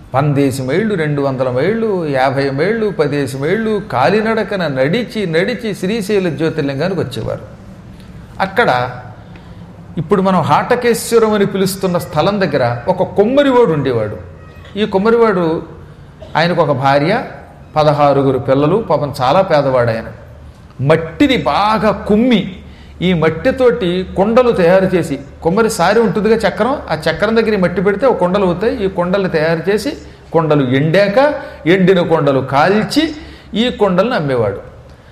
వందేసి మైళ్ళు రెండు వందల మైళ్ళు యాభై మైళ్ళు పదేసి మైళ్ళు కాలినడకన నడిచి నడిచి శ్రీశైల జ్యోతిర్లింగానికి వచ్చేవారు అక్కడ ఇప్పుడు మనం హాటకేశ్వరం అని పిలుస్తున్న స్థలం దగ్గర ఒక కొమ్మరివాడు ఉండేవాడు ఈ కొమ్మరివాడు ఆయనకు ఒక భార్య పదహారుగురు పిల్లలు పాపం చాలా పేదవాడు ఆయన మట్టిని బాగా కుమ్మి ఈ మట్టితోటి కొండలు తయారు చేసి కొమ్మరి సారి ఉంటుందిగా చక్రం ఆ చక్రం దగ్గర ఈ మట్టి పెడితే ఒక కొండలు అవుతాయి ఈ కొండలు తయారు చేసి కొండలు ఎండాక ఎండిన కొండలు కాల్చి ఈ కొండలను అమ్మేవాడు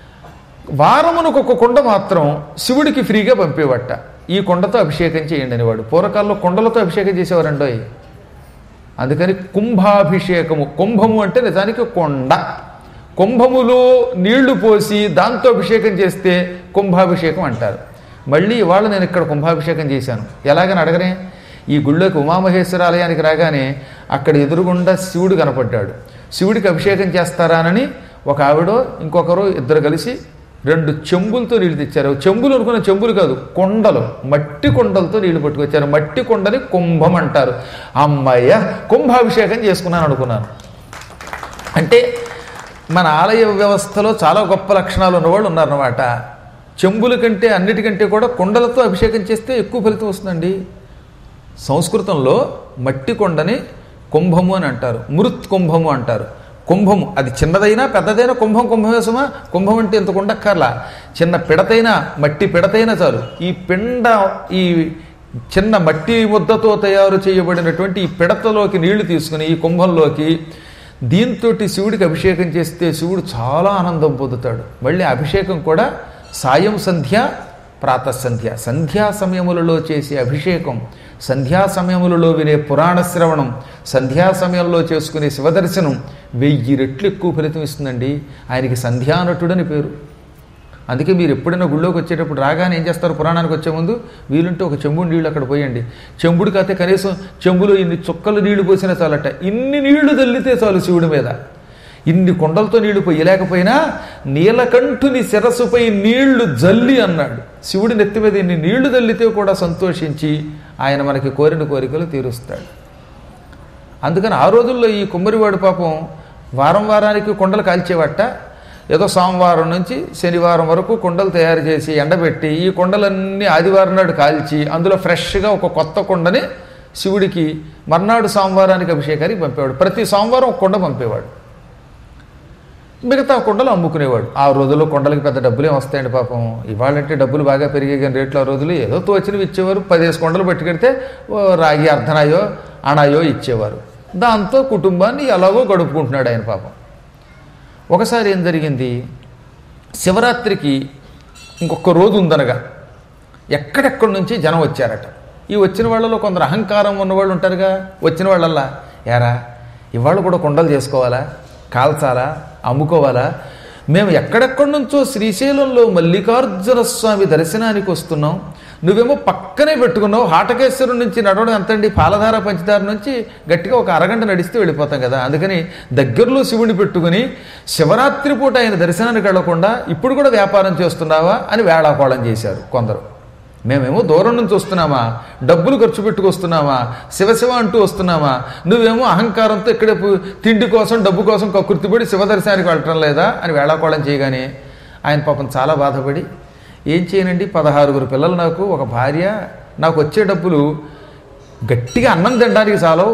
వారమునకు ఒక కొండ మాత్రం శివుడికి ఫ్రీగా పంపేవట ఈ కొండతో అభిషేకం చేయండి అనేవాడు పూర్వకాలంలో కొండలతో అభిషేకం చేసేవారండోయ్ అందుకని కుంభాభిషేకము కుంభము అంటే నిజానికి కొండ కుంభములో నీళ్లు పోసి దాంతో అభిషేకం చేస్తే కుంభాభిషేకం అంటారు మళ్ళీ ఇవాళ నేను ఇక్కడ కుంభాభిషేకం చేశాను ఎలాగని అడగనే ఈ గుళ్ళోకి ఉమామహేశ్వర ఆలయానికి రాగానే అక్కడ ఎదురుగుండా శివుడు కనపడ్డాడు శివుడికి అభిషేకం చేస్తారానని ఒక ఆవిడ ఇంకొకరు ఇద్దరు కలిసి రెండు చెంబులతో నీళ్లు తెచ్చారు చెంబులు అనుకున్న చెంబులు కాదు కొండలు మట్టి కొండలతో నీళ్లు పట్టుకొచ్చారు మట్టి కొండని కుంభం అంటారు అమ్మయ్య కుంభాభిషేకం చేసుకున్నాను అనుకున్నాను అంటే మన ఆలయ వ్యవస్థలో చాలా గొప్ప లక్షణాలు ఉన్నవాళ్ళు ఉన్నారన్నమాట చెంబుల కంటే అన్నిటికంటే కూడా కొండలతో అభిషేకం చేస్తే ఎక్కువ ఫలితం వస్తుందండి సంస్కృతంలో మట్టి కొండని కుంభము అని అంటారు మృత్ కుంభము అంటారు కుంభము అది చిన్నదైనా పెద్దదైనా కుంభం కుంభమే సుమా కుంభం అంటే ఇంత కొండక్కర్లా చిన్న పిడతైనా మట్టి పిడతైనా చాలు ఈ పిండ ఈ చిన్న మట్టి ముద్దతో తయారు చేయబడినటువంటి ఈ పిడతలోకి నీళ్లు తీసుకుని ఈ కుంభంలోకి దీంతో శివుడికి అభిషేకం చేస్తే శివుడు చాలా ఆనందం పొందుతాడు మళ్ళీ అభిషేకం కూడా సాయం సంధ్య ప్రాతసంధ్య సంధ్యా సమయములలో చేసే అభిషేకం సంధ్యా సమయములలో వినే పురాణ శ్రవణం సంధ్యా సమయంలో చేసుకునే శివదర్శనం వెయ్యి రెట్లు ఎక్కువ ఫలితం ఇస్తుందండి ఆయనకి సంధ్యానటుడని పేరు అందుకే మీరు ఎప్పుడైనా గుళ్ళోకి వచ్చేటప్పుడు రాగానే ఏం చేస్తారు పురాణానికి వచ్చే ముందు వీలుంటే ఒక చెంబుడు నీళ్ళు అక్కడ పోయండి చెంబుడు కాతే కనీసం చెంబులో ఇన్ని చుక్కలు నీళ్లు పోసినా చాలట ఇన్ని నీళ్లు తల్లితే చాలు శివుడి మీద ఇన్ని కొండలతో నీళ్లు పోయలేకపోయినా నీలకంఠుని శిరస్సుపై నీళ్లు జల్లి అన్నాడు శివుడి నెత్తి మీద ఇన్ని నీళ్లు తల్లితే కూడా సంతోషించి ఆయన మనకి కోరిన కోరికలు తీరుస్తాడు అందుకని ఆ రోజుల్లో ఈ కుమ్మరివాడు పాపం వారం వారానికి కొండలు కాల్చేవట ఏదో సోమవారం నుంచి శనివారం వరకు కొండలు తయారు చేసి ఎండబెట్టి ఈ కొండలన్నీ ఆదివారం నాడు కాల్చి అందులో ఫ్రెష్గా ఒక కొత్త కొండని శివుడికి మర్నాడు సోమవారానికి అభిషేకానికి పంపేవాడు ప్రతి సోమవారం ఒక కొండ పంపేవాడు మిగతా కొండలు అమ్ముకునేవాడు ఆ రోజుల్లో కొండలకి పెద్ద డబ్బులేం వస్తాయండి పాపం ఇవాళంటే డబ్బులు బాగా పెరిగే కానీ రేట్లు ఆ రోజులు ఏదో తోచినవి ఇచ్చేవారు పదిహేను కొండలు పట్టుకెడితే ఓ రాగి అర్ధనాయో అణాయో ఇచ్చేవారు దాంతో కుటుంబాన్ని ఎలాగో గడుపుకుంటున్నాడు ఆయన పాపం ఒకసారి ఏం జరిగింది శివరాత్రికి ఇంకొక రోజు ఉందనగా ఎక్కడెక్కడి నుంచి జనం వచ్చారట ఈ వచ్చిన వాళ్ళలో కొందరు అహంకారం ఉన్నవాళ్ళు ఉంటారుగా వచ్చిన వాళ్ళల్లా ఏరా ఇవాళ కూడా కొండలు చేసుకోవాలా కాల్చాలా అమ్ముకోవాలా మేము ఎక్కడెక్కడి నుంచో శ్రీశైలంలో మల్లికార్జున స్వామి దర్శనానికి వస్తున్నాం నువ్వేమో పక్కనే పెట్టుకున్నావు హాటకేశ్వరం నుంచి నడవడం ఎంతండి పాలధార పంచదార నుంచి గట్టిగా ఒక అరగంట నడిస్తే వెళ్ళిపోతాం కదా అందుకని దగ్గరలో శివుని పెట్టుకుని శివరాత్రి పూట ఆయన దర్శనానికి వెళ్లకుండా ఇప్పుడు కూడా వ్యాపారం చేస్తున్నావా అని వేళాకోళం చేశారు కొందరు మేమేమో దూరం నుంచి వస్తున్నామా డబ్బులు ఖర్చు పెట్టుకొస్తున్నామా శివశివ అంటూ వస్తున్నామా నువ్వేమో అహంకారంతో ఇక్కడే పు- తిండి కోసం డబ్బు కోసం కకృతిపడి శివదర్శనానికి వెళ్ళటం లేదా అని వేళాకోళం చేయగానే ఆయన పాపం చాలా బాధపడి ఏం చేయనండి పదహారుగురు పిల్లలు నాకు ఒక భార్య నాకు వచ్చే డబ్బులు గట్టిగా అన్నం తినడానికి చాలవు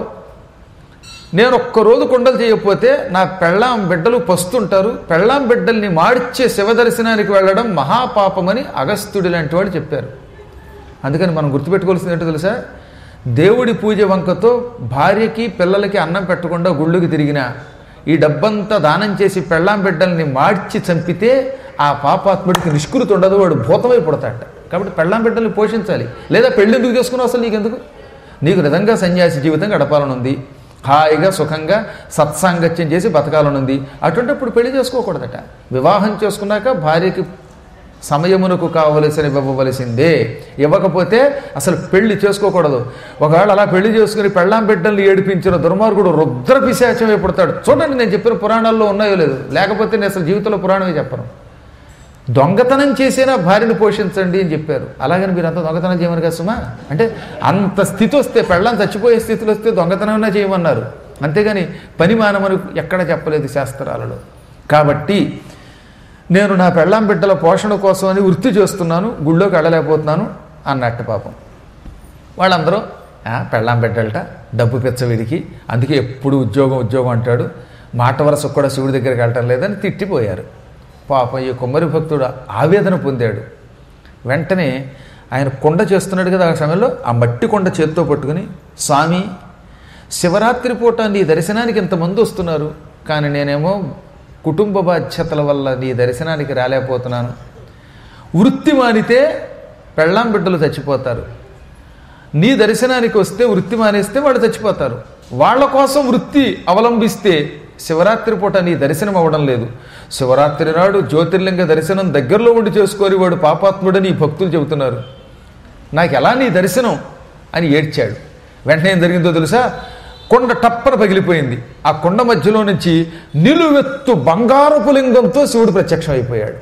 నేను ఒక్కరోజు కొండలు చేయకపోతే నా పెళ్ళాం బిడ్డలు పస్తుంటారు పెళ్ళాం బిడ్డల్ని మాడ్చే శివదర్శనానికి వెళ్ళడం మహాపాపమని అగస్త్యుడి లాంటి వాడు చెప్పారు అందుకని మనం గుర్తుపెట్టుకోవాల్సింది ఏంటో తెలుసా దేవుడి పూజ వంకతో భార్యకి పిల్లలకి అన్నం పెట్టకుండా గుళ్ళుకి తిరిగిన ఈ డబ్బంతా దానం చేసి పెళ్ళాం బిడ్డల్ని మార్చి చంపితే ఆ పాపాత్ముడికి నిష్కృతి ఉండదు వాడు భూతమై పుడతాట కాబట్టి పెళ్ళాం బిడ్డల్ని పోషించాలి లేదా పెళ్ళి ఎందుకు చేసుకున్నావు అసలు నీకెందుకు నీకు నిజంగా సన్యాసి జీవితం గడపాలనుంది హాయిగా సుఖంగా సత్సాంగత్యం చేసి బతకాలనుంది అటువంటిప్పుడు పెళ్లి చేసుకోకూడదట వివాహం చేసుకున్నాక భార్యకి సమయమునకు కావలసిన ఇవ్వవలసిందే ఇవ్వకపోతే అసలు పెళ్లి చేసుకోకూడదు ఒకవేళ అలా పెళ్లి చేసుకుని పెళ్ళాం బిడ్డల్ని ఏడిపించిన దుర్మార్గుడు రుద్ర పిశాచమే పుడతాడు చూడండి నేను చెప్పిన పురాణాల్లో ఉన్నాయో లేదు లేకపోతే నేను అసలు జీవితంలో పురాణమే చెప్పను దొంగతనం చేసినా భార్యను పోషించండి అని చెప్పారు అలాగని మీరు అంత దొంగతనం చేయమని కదా సుమా అంటే అంత స్థితి వస్తే పెళ్ళం చచ్చిపోయే స్థితిలో వస్తే దొంగతనమైనా చేయమన్నారు అంతేగాని పని మానమని ఎక్కడ చెప్పలేదు శాస్త్రాలలో కాబట్టి నేను నా పెళ్ళాం బిడ్డల పోషణ కోసం అని వృత్తి చేస్తున్నాను గుళ్ళోకి వెళ్ళలేకపోతున్నాను అన్నట్టు పాపం వాళ్ళందరూ "ఆ, పెళ్ళాం బిడ్డలట డబ్బు పిచ్చవిడికి అందుకే ఎప్పుడు ఉద్యోగం ఉద్యోగం అంటాడు మాట వరసకు కూడా శివుడి దగ్గరికి వెళ్ళటం లేదని తిట్టిపోయారు పాపం ఈ కుమ్మరి భక్తుడు ఆవేదన పొందాడు వెంటనే ఆయన కొండ చేస్తున్నాడు కదా ఆ సమయంలో ఆ మట్టి కొండ చేత్తో పట్టుకుని స్వామి శివరాత్రి పూట నీ దర్శనానికి ఇంతమంది వస్తున్నారు కానీ నేనేమో కుటుంబ బాధ్యతల వల్ల నీ దర్శనానికి రాలేకపోతున్నాను వృత్తి మానితే పెళ్ళాం బిడ్డలు చచ్చిపోతారు నీ దర్శనానికి వస్తే వృత్తి మానేస్తే వాళ్ళు చచ్చిపోతారు వాళ్ళ కోసం వృత్తి అవలంబిస్తే శివరాత్రి పూట నీ దర్శనం అవ్వడం లేదు శివరాత్రి నాడు జ్యోతిర్లింగ దర్శనం దగ్గరలో ఉండి చేసుకోరి వాడు పాపాత్ముడని ఈ భక్తులు చెబుతున్నారు నాకు ఎలా నీ దర్శనం అని ఏడ్చాడు వెంటనే ఏం జరిగిందో తెలుసా కొండ టప్పన పగిలిపోయింది ఆ కొండ మధ్యలో నుంచి నిలువెత్తు బంగారపు లింగంతో శివుడు ప్రత్యక్షం అయిపోయాడు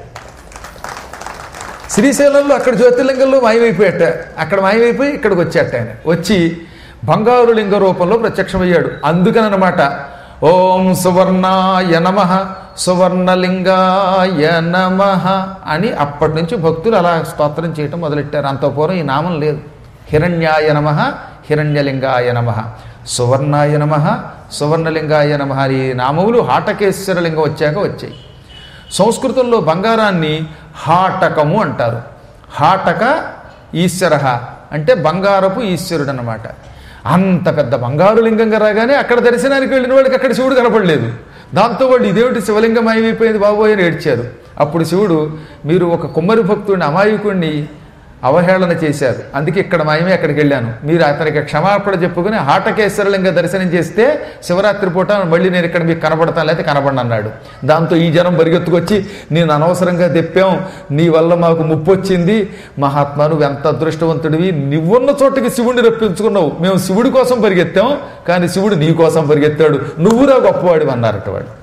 శ్రీశైలంలో అక్కడ జ్యోతిర్లింగంలో మాయమైపోయాట అక్కడ మాయమైపోయి ఇక్కడికి వచ్చాట ఆయన వచ్చి బంగారు లింగ రూపంలో ప్రత్యక్షమయ్యాడు అందుకనమాట ఓం సువర్ణాయ నమ సువర్ణలింగాయ నమ అని అప్పటి నుంచి భక్తులు అలా స్తోత్రం చేయటం మొదలెట్టారు అంత పూర్వం ఈ నామం లేదు హిరణ్యాయ నమ హిరణ్యలింగాయ నమ సువర్ణాయ నమ సువర్ణలింగాయ నమ ఈ నామములు హాటకేశ్వర లింగం వచ్చాక వచ్చాయి సంస్కృతంలో బంగారాన్ని హాటకము అంటారు హాటక ఈశ్వర అంటే బంగారపు ఈశ్వరుడు అన్నమాట అంత పెద్ద బంగారు లింగంగా రాగానే అక్కడ దర్శనానికి వెళ్ళిన వాడికి అక్కడ శివుడు కనపడలేదు దాంతో వాళ్ళు ఇదేమిటి శివలింగం మాయమైపోయింది బాబోయ్ అని ఏడ్చారు అప్పుడు శివుడు మీరు ఒక కుమ్మరి భక్తుడిని అమాయకుడిని అవహేళన చేశారు అందుకే ఇక్కడ మాయమే అక్కడికి వెళ్ళాను మీరు అతనికి క్షమాపణ చెప్పుకుని హాటకేశ్వరలింగ దర్శనం చేస్తే శివరాత్రి పూట మళ్ళీ నేను ఇక్కడ మీకు కనబడతాను లేకపోతే కనబడి అన్నాడు దాంతో ఈ జనం పరిగెత్తుకొచ్చి నేను అనవసరంగా తెప్పాం నీ వల్ల మాకు ముప్పు వచ్చింది మహాత్మా నువ్వు ఎంత అదృష్టవంతుడివి నువ్వున్న చోటుకి శివుడిని రప్పించుకున్నావు మేము శివుడి కోసం పరిగెత్తాం కానీ శివుడు నీ కోసం పరిగెత్తాడు నువ్వురా గొప్పవాడివి అన్నారట వాడు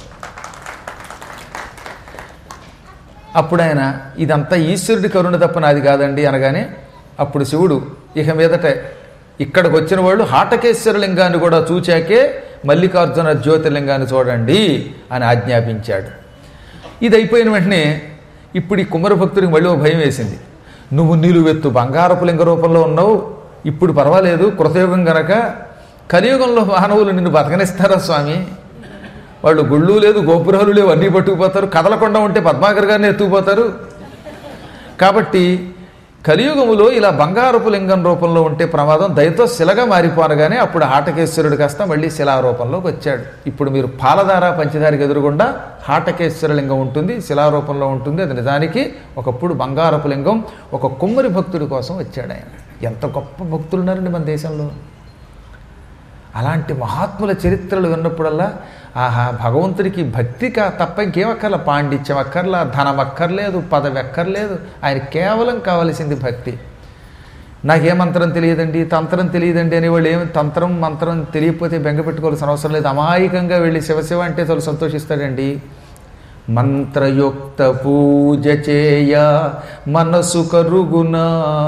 అప్పుడు ఆయన ఇదంతా ఈశ్వరుడి కరుణ తప్ప నాది కాదండి అనగానే అప్పుడు శివుడు ఇక మీదట ఇక్కడికి వచ్చిన వాళ్ళు హాటకేశ్వర లింగాన్ని కూడా చూచాకే మల్లికార్జున జ్యోతిర్లింగాన్ని చూడండి అని ఆజ్ఞాపించాడు ఇది అయిపోయిన వెంటనే ఇప్పుడు ఈ కుమ్మర భక్తుడికి మళ్ళీ ఓ భయం వేసింది నువ్వు నిలువెత్తు బంగారపు లింగ రూపంలో ఉన్నావు ఇప్పుడు పర్వాలేదు కృతయుగం గనక కలియుగంలో మానవులు నిన్ను బతకనిస్తారా స్వామి వాళ్ళు గుళ్ళు లేదు గోపురాలు లేవు అన్నీ పట్టుకుపోతారు కదలకుండా ఉంటే పద్మాకర్ గారిని ఎత్తుకుపోతారు కాబట్టి కలియుగములో ఇలా బంగారపు లింగం రూపంలో ఉంటే ప్రమాదం దయతో శిలగా మారిపోనగానే అప్పుడు హాటకేశ్వరుడు కాస్త మళ్ళీ శిలా రూపంలోకి వచ్చాడు ఇప్పుడు మీరు పాలధార పంచదారికి ఎదురుగుండా హాటకేశ్వర లింగం ఉంటుంది శిలారూపంలో ఉంటుంది అది నిజానికి ఒకప్పుడు బంగారపు లింగం ఒక కుమ్మరి భక్తుడి కోసం వచ్చాడు ఆయన ఎంత గొప్ప భక్తులు ఉన్నారండి మన దేశంలో అలాంటి మహాత్ముల చరిత్రలు విన్నప్పుడల్లా ఆహా భగవంతుడికి భక్తిక తప్ప ఇంకేం అక్కర్లా పాండిత్యం అక్కర్లా ధనం అక్కర్లేదు పదవి అక్కర్లేదు ఆయన కేవలం కావలసింది భక్తి నాకే మంత్రం తెలియదండి తంత్రం తెలియదండి అనేవాళ్ళు ఏమి తంత్రం మంత్రం తెలియకపోతే బెంగ పెట్టుకోవాల్సిన అవసరం లేదు అమాయకంగా వెళ్ళి శివశివ అంటే చాలా సంతోషిస్తాడండి మంత్రయుక్త పూజ చేయ మనసు కరుగునా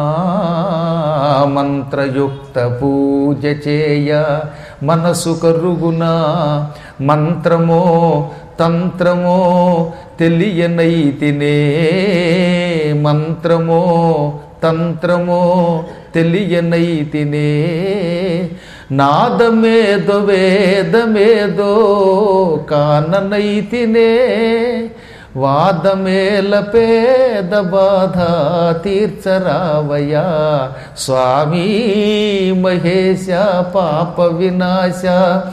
మంత్రయుక్త పూజ చేయ మనసు కరుగునా మంత్రమో తంత్రమో తెలియనైతినే మంత్రమో తంత్రమో తెలియనైతినే నాదమేదో వేదమేదో కాననైతినే వాదమేల పేద బాధ తీర్చరావయ్యా స్వామి మహేశ పాప వినాశ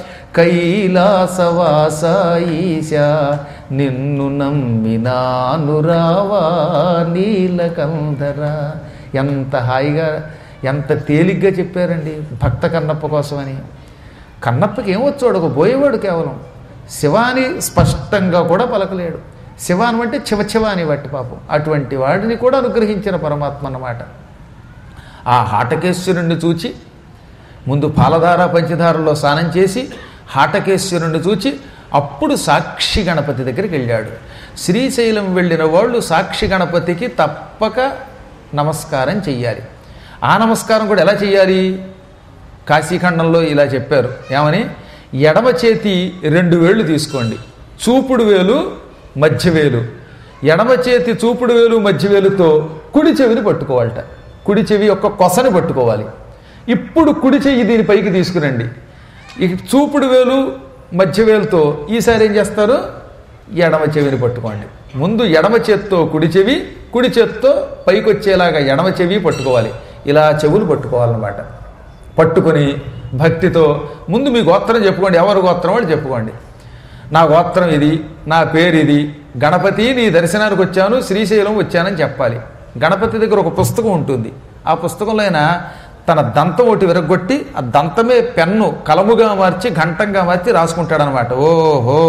కైలాసవాస ఈశ నిన్ను నమ్మినాను రావా నీలకంధర ఎంత హాయిగా ఎంత తేలిగ్గా చెప్పారండి భక్త కన్నప్ప కోసమని కన్నప్పకి ఏమొచ్చాడు ఒక బోయేవాడు కేవలం శివాని స్పష్టంగా కూడా పలకలేడు శివాను అంటే చివ చివ అని బట్టి పాపం అటువంటి వాడిని కూడా అనుగ్రహించిన పరమాత్మ అన్నమాట ఆ హాటకేశ్వరుణ్ణి చూచి ముందు పాలధార పంచదారలో స్నానం చేసి హాటకేశ్వరుణ్ణి చూచి అప్పుడు సాక్షి గణపతి దగ్గరికి వెళ్ళాడు శ్రీశైలం వెళ్ళిన వాళ్ళు సాక్షి గణపతికి తప్పక నమస్కారం చెయ్యాలి ఆ నమస్కారం కూడా ఎలా చెయ్యాలి కాశీఖండంలో ఇలా చెప్పారు ఏమని ఎడమ చేతి రెండు వేళ్ళు తీసుకోండి చూపుడు వేలు మధ్య వేలు ఎడమ చేతి చూపుడు వేలు మధ్య వేలుతో కుడి చెవిని పట్టుకోవాలట కుడి చెవి యొక్క కొసని పట్టుకోవాలి ఇప్పుడు కుడి చెయ్యి దీని పైకి తీసుకురండి ఈ చూపుడు వేలు మధ్య వేలుతో ఈసారి ఏం చేస్తారు ఎడమ చెవిని పట్టుకోండి ముందు ఎడమ చేత్తో కుడి చెవి కుడి చేత్తో పైకి వచ్చేలాగా ఎడమ చెవి పట్టుకోవాలి ఇలా చెవులు పట్టుకోవాలన్నమాట పట్టుకొని భక్తితో ముందు మీ గోత్రం చెప్పుకోండి ఎవరు గోత్రం వాళ్ళు చెప్పుకోండి నా గోత్రం ఇది నా పేరు ఇది గణపతి నీ దర్శనానికి వచ్చాను శ్రీశైలం వచ్చానని చెప్పాలి గణపతి దగ్గర ఒక పుస్తకం ఉంటుంది ఆ పుస్తకంలో ఆయన తన దంతం ఒకటి విరగొట్టి ఆ దంతమే పెన్ను కలముగా మార్చి ఘంటంగా మార్చి రాసుకుంటాడనమాట ఓహో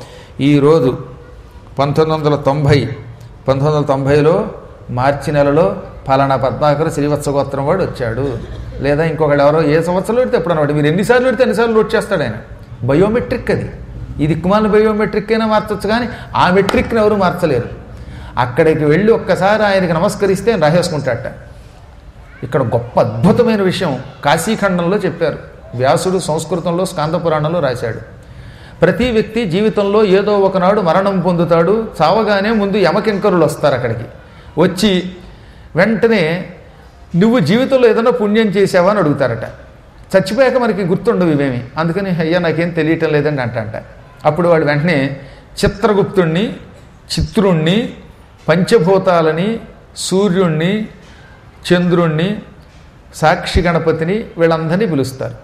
ఈరోజు పంతొమ్మిది వందల తొంభై పంతొమ్మిది వందల తొంభైలో మార్చి నెలలో ఫలానా పద్మాకర్ శ్రీవత్స గోత్రం వాడు వచ్చాడు లేదా ఇంకొకళ్ళు ఎవరో ఏ సంవత్సరంలో పెడితే ఎప్పుడు అనమాట మీరు ఎన్నిసార్లు పెడితే ఎన్నిసార్లు నోట్ చేస్తాడు ఆయన బయోమెట్రిక్ అది ఈ దిక్కుమాల బయోమెట్రిక్ అయినా మార్చొచ్చు కానీ ఆ మెట్రిక్ని ఎవరు మార్చలేరు అక్కడికి వెళ్ళి ఒక్కసారి ఆయనకి నమస్కరిస్తే ఆయన రాసేసుకుంటాడట ఇక్కడ గొప్ప అద్భుతమైన విషయం కాశీఖండంలో చెప్పారు వ్యాసుడు సంస్కృతంలో స్కాంద పురాణంలో రాశాడు ప్రతి వ్యక్తి జీవితంలో ఏదో ఒకనాడు మరణం పొందుతాడు చావగానే ముందు యమకింకరులు వస్తారు అక్కడికి వచ్చి వెంటనే నువ్వు జీవితంలో ఏదైనా పుణ్యం చేసావా అని అడుగుతారట చచ్చిపోయాక మనకి గుర్తుండవు ఇవేమి అందుకని అయ్యా నాకేం తెలియటం లేదండి అంటంట అప్పుడు వాడు వెంటనే చిత్రగుప్తుణ్ణి చిత్రుణ్ణి పంచభూతాలని సూర్యుణ్ణి చంద్రుణ్ణి సాక్షి గణపతిని వీళ్ళందరినీ పిలుస్తారు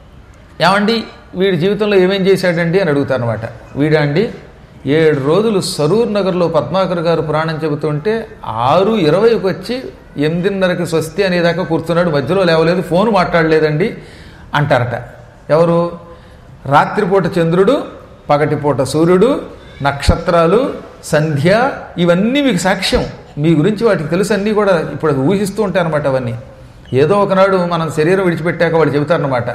ఏమండి వీడి జీవితంలో ఏమేం చేశాడండి అని అడుగుతారు అనమాట వీడా అండి ఏడు రోజులు సరూర్ నగర్లో పద్మాకర్ గారు పురాణం చెబుతుంటే ఆరు ఇరవైకి వచ్చి ఎనిమిదిన్నరకి స్వస్తి అనేదాకా కూర్చున్నాడు మధ్యలో లేవలేదు ఫోన్ మాట్లాడలేదండి అంటారట ఎవరు రాత్రిపూట చంద్రుడు పగటిపూట సూర్యుడు నక్షత్రాలు సంధ్య ఇవన్నీ మీకు సాక్ష్యం మీ గురించి వాటికి తెలుసు అన్నీ కూడా ఇప్పుడు అది ఊహిస్తూ ఉంటారన్నమాట అవన్నీ ఏదో ఒకనాడు మనం శరీరం విడిచిపెట్టాక వాళ్ళు చెబుతారనమాట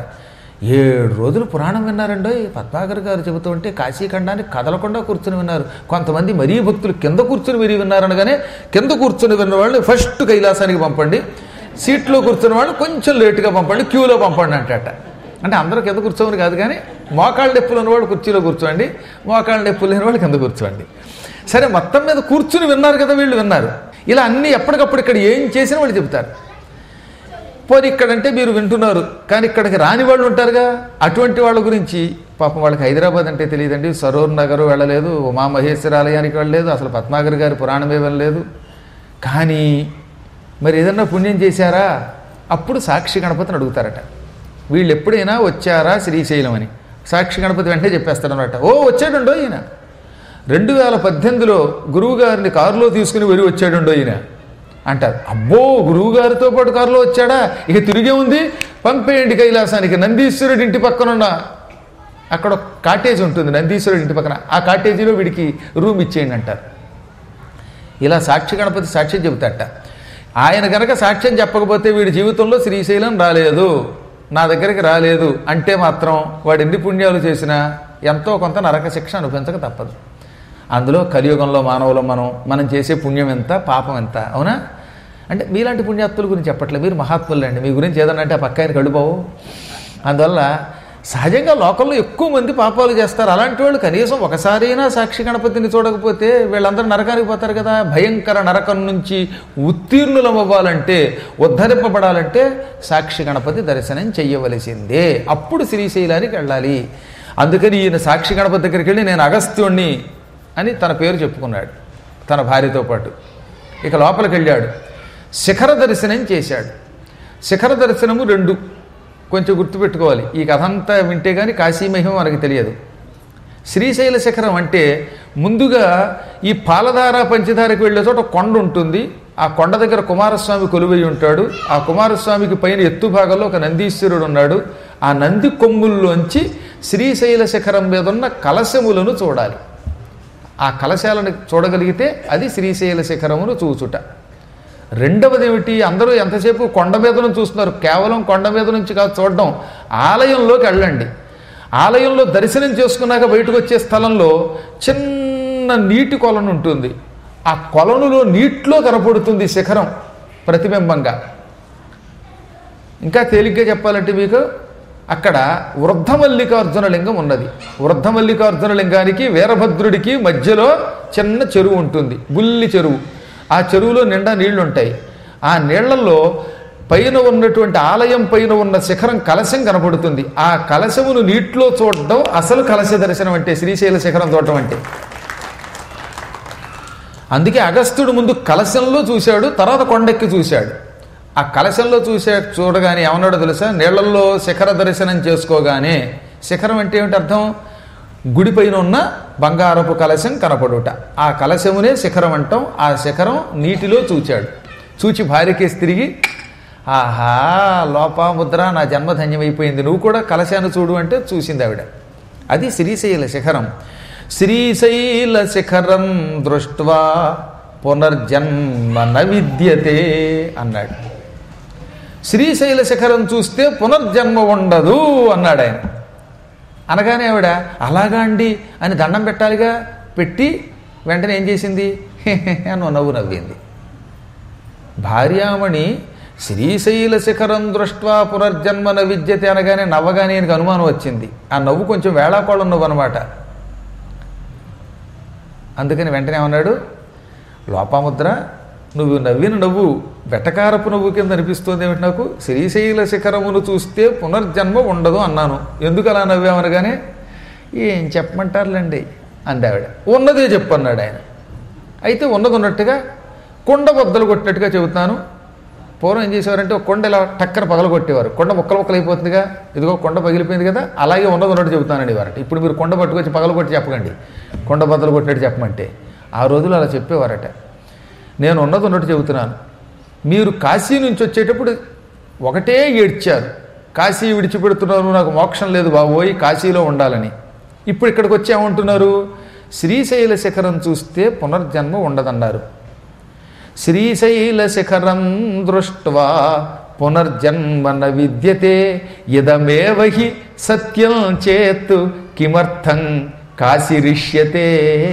ఏడు రోజులు పురాణం విన్నారండో ఈ పద్మాకర్ గారు చెబుతూ ఉంటే కాశీఖండానికి కదలకుండా కూర్చుని విన్నారు కొంతమంది మరీ భక్తులు కింద కూర్చుని మరీ విన్నారనగానే కింద కూర్చుని విన్న వాళ్ళు ఫస్ట్ కైలాసానికి పంపండి సీట్లో కూర్చున్న వాళ్ళు కొంచెం లేటుగా పంపండి క్యూలో పంపండి అంటట అంటే అందరూ కింద కూర్చోమని కాదు కానీ మోకాళ్ళ నొప్పులు ఉన్నవాడు కుర్చీలో కూర్చోండి మోకాళ్ళ నొప్పులు లేని వాళ్ళు కింద కూర్చోండి సరే మొత్తం మీద కూర్చుని విన్నారు కదా వీళ్ళు విన్నారు ఇలా అన్నీ ఎప్పటికప్పుడు ఇక్కడ ఏం చేసినా వాళ్ళు చెబుతారు పోనీ ఇక్కడంటే మీరు వింటున్నారు కానీ ఇక్కడికి రాని వాళ్ళు ఉంటారుగా అటువంటి వాళ్ళ గురించి పాపం వాళ్ళకి హైదరాబాద్ అంటే తెలియదండి సరోర్ నగర్ వెళ్ళలేదు ఉమామహేశ్వర ఆలయానికి వెళ్ళలేదు అసలు పద్మాగర్ గారి పురాణమే వెళ్ళలేదు కానీ మరి ఏదన్నా పుణ్యం చేశారా అప్పుడు సాక్షి గణపతిని అడుగుతారట వీళ్ళు ఎప్పుడైనా వచ్చారా శ్రీశైలం అని సాక్షి గణపతి వెంటనే చెప్పేస్తారనమాట ఓ వచ్చాడుండో ఈయన రెండు వేల పద్దెనిమిదిలో గురువుగారిని కారులో తీసుకుని వెళ్ళి వచ్చాడుండో ఈయన అంటారు అబ్బో గురువుగారితో పాటు కారులో వచ్చాడా ఇక తిరిగే ఉంది పంపేయండి కైలాసానికి నందీశ్వరుడి ఇంటి పక్కన ఉన్న అక్కడ ఒక కాటేజ్ ఉంటుంది నందీశ్వరుడి ఇంటి పక్కన ఆ కాటేజీలో వీడికి రూమ్ ఇచ్చేయండి అంటారు ఇలా సాక్షి గణపతి సాక్ష్యం చెబుతాట ఆయన కనుక సాక్ష్యం చెప్పకపోతే వీడి జీవితంలో శ్రీశైలం రాలేదు నా దగ్గరికి రాలేదు అంటే మాత్రం వాడు ఎన్ని పుణ్యాలు చేసినా ఎంతో కొంత నరక శిక్ష అనుభవించక తప్పదు అందులో కలియుగంలో మానవులు మనం మనం చేసే పుణ్యం ఎంత పాపం ఎంత అవునా అంటే మీలాంటి పుణ్యాత్తుల గురించి చెప్పట్లేదు మీరు మహాత్ములు అండి మీ గురించి ఏదన్నా అంటే ఆ పక్క ఆయన కడుపావు అందువల్ల సహజంగా లోకంలో ఎక్కువ మంది పాపాలు చేస్తారు అలాంటి వాళ్ళు కనీసం ఒకసారైనా సాక్షి గణపతిని చూడకపోతే వీళ్ళందరూ నరకానికి పోతారు కదా భయంకర నరకం నుంచి ఉత్తీర్ణులం అవ్వాలంటే ఉద్ధరింపబడాలంటే సాక్షి గణపతి దర్శనం చెయ్యవలసిందే అప్పుడు శ్రీశైలానికి వెళ్ళాలి అందుకని ఈయన సాక్షి గణపతి దగ్గరికి వెళ్ళి నేను అగస్త్యుణ్ణి అని తన పేరు చెప్పుకున్నాడు తన భార్యతో పాటు ఇక లోపలికి వెళ్ళాడు శిఖర దర్శనం చేశాడు శిఖర దర్శనము రెండు కొంచెం గుర్తుపెట్టుకోవాలి ఈ కథ అంతా వింటే కానీ కాశీమహిమ మనకి తెలియదు శ్రీశైల శిఖరం అంటే ముందుగా ఈ పాలధార పంచదారకు వెళ్ళే చోట కొండ ఉంటుంది ఆ కొండ దగ్గర కుమారస్వామి కొలువై ఉంటాడు ఆ కుమారస్వామికి పైన ఎత్తు భాగంలో ఒక నందీశ్వరుడు ఉన్నాడు ఆ నంది కొమ్ముల్లోంచి శ్రీశైల శిఖరం మీద ఉన్న కలశములను చూడాలి ఆ కలశాలను చూడగలిగితే అది శ్రీశైల శిఖరమును చూచుట రెండవది ఏమిటి అందరూ ఎంతసేపు కొండ మీద నుంచి చూస్తున్నారు కేవలం కొండ మీద నుంచి కాదు చూడడం ఆలయంలోకి వెళ్ళండి ఆలయంలో దర్శనం చేసుకున్నాక బయటకు వచ్చే స్థలంలో చిన్న నీటి కొలను ఉంటుంది ఆ కొలనులో నీటిలో కనపడుతుంది శిఖరం ప్రతిబింబంగా ఇంకా తేలిగ్గా చెప్పాలంటే మీకు అక్కడ వృద్ధమల్లికార్జున లింగం ఉన్నది వృద్ధమల్లికార్జున లింగానికి వీరభద్రుడికి మధ్యలో చిన్న చెరువు ఉంటుంది గుల్లి చెరువు ఆ చెరువులో నిండా నీళ్లు ఉంటాయి ఆ నీళ్లలో పైన ఉన్నటువంటి ఆలయం పైన ఉన్న శిఖరం కలశం కనపడుతుంది ఆ కలశమును నీటిలో చూడడం అసలు కలశ దర్శనం అంటే శ్రీశైల శిఖరం చూడటం అంటే అందుకే అగస్త్యుడు ముందు కలశంలో చూశాడు తర్వాత కొండెక్కి చూశాడు ఆ కలశంలో చూసే చూడగానే ఏమన్నాడో తెలుసా నీళ్లలో శిఖర దర్శనం చేసుకోగానే శిఖరం అంటే ఏమిటి అర్థం గుడి పైన ఉన్న బంగారపు కలశం కనపడుట ఆ కలశమునే శిఖరం అంటాం ఆ శిఖరం నీటిలో చూచాడు చూచి భార్యకేసి తిరిగి ఆహా లోపాముద్ర నా జన్మ ధన్యమైపోయింది నువ్వు కూడా కలశాన్ని చూడు అంటే చూసింది ఆవిడ అది శ్రీశైల శిఖరం శ్రీశైల శిఖరం దృష్ట్వా పునర్జన్మ న విద్యతే అన్నాడు శ్రీశైల శిఖరం చూస్తే పునర్జన్మ ఉండదు అన్నాడు ఆయన అనగానే ఆవిడ అలాగా అండి అని దండం పెట్టాలిగా పెట్టి వెంటనే ఏం చేసింది అని నవ్వు నవ్వింది భార్యామణి శ్రీశైల శిఖరం దృష్ట్వా పునర్జన్మన విద్యతే అనగానే నవ్వగానే ఆయనకు అనుమానం వచ్చింది ఆ నవ్వు కొంచెం వేళాకోళం నవ్వు అనమాట అందుకని వెంటనే ఏమన్నాడు లోపాముద్ర నువ్వు నవ్విన నవ్వు వెటకారపు నవ్వు కింద అనిపిస్తుంది ఏమిటి నాకు శ్రీశైల శిఖరమును చూస్తే పునర్జన్మ ఉండదు అన్నాను ఎందుకు అలా నవ్వామనగానే ఏం చెప్పమంటారులేండి అందావిడ ఉన్నదే చెప్పన్నాడు ఆయన అయితే ఉన్నది ఉన్నట్టుగా కొండ బద్దలు కొట్టినట్టుగా చెబుతాను పూర్వం ఏం చేసేవారంటే ఒక కొండ ఇలా టక్కన పగల కొట్టేవారు కొండ ముక్కలు ముక్కలు అయిపోతుందిగా ఇదిగో కొండ పగిలిపోయింది కదా అలాగే ఉన్నది ఉన్నట్టు చెబుతానండి వారట ఇప్పుడు మీరు కొండ పట్టుకొచ్చి పగల కొట్టి చెప్పకండి కొండ బద్దలు కొట్టినట్టు చెప్పమంటే ఆ రోజులు అలా చెప్పేవారట నేను ఉన్నది ఉన్నట్టు చెబుతున్నాను మీరు కాశీ నుంచి వచ్చేటప్పుడు ఒకటే ఏడ్చారు కాశీ విడిచిపెడుతున్నాను నాకు మోక్షం లేదు బాబోయ్ కాశీలో ఉండాలని ఇప్పుడు ఇక్కడికి వచ్చి ఏమంటున్నారు శ్రీశైల శిఖరం చూస్తే పునర్జన్మ ఉండదన్నారు శ్రీశైల శిఖరం దృష్ట్వా పునర్జన్మన విద్యతే ఇదమేవ హి సత్యం చేత్ కిమర్థం కాశీరిష్యతే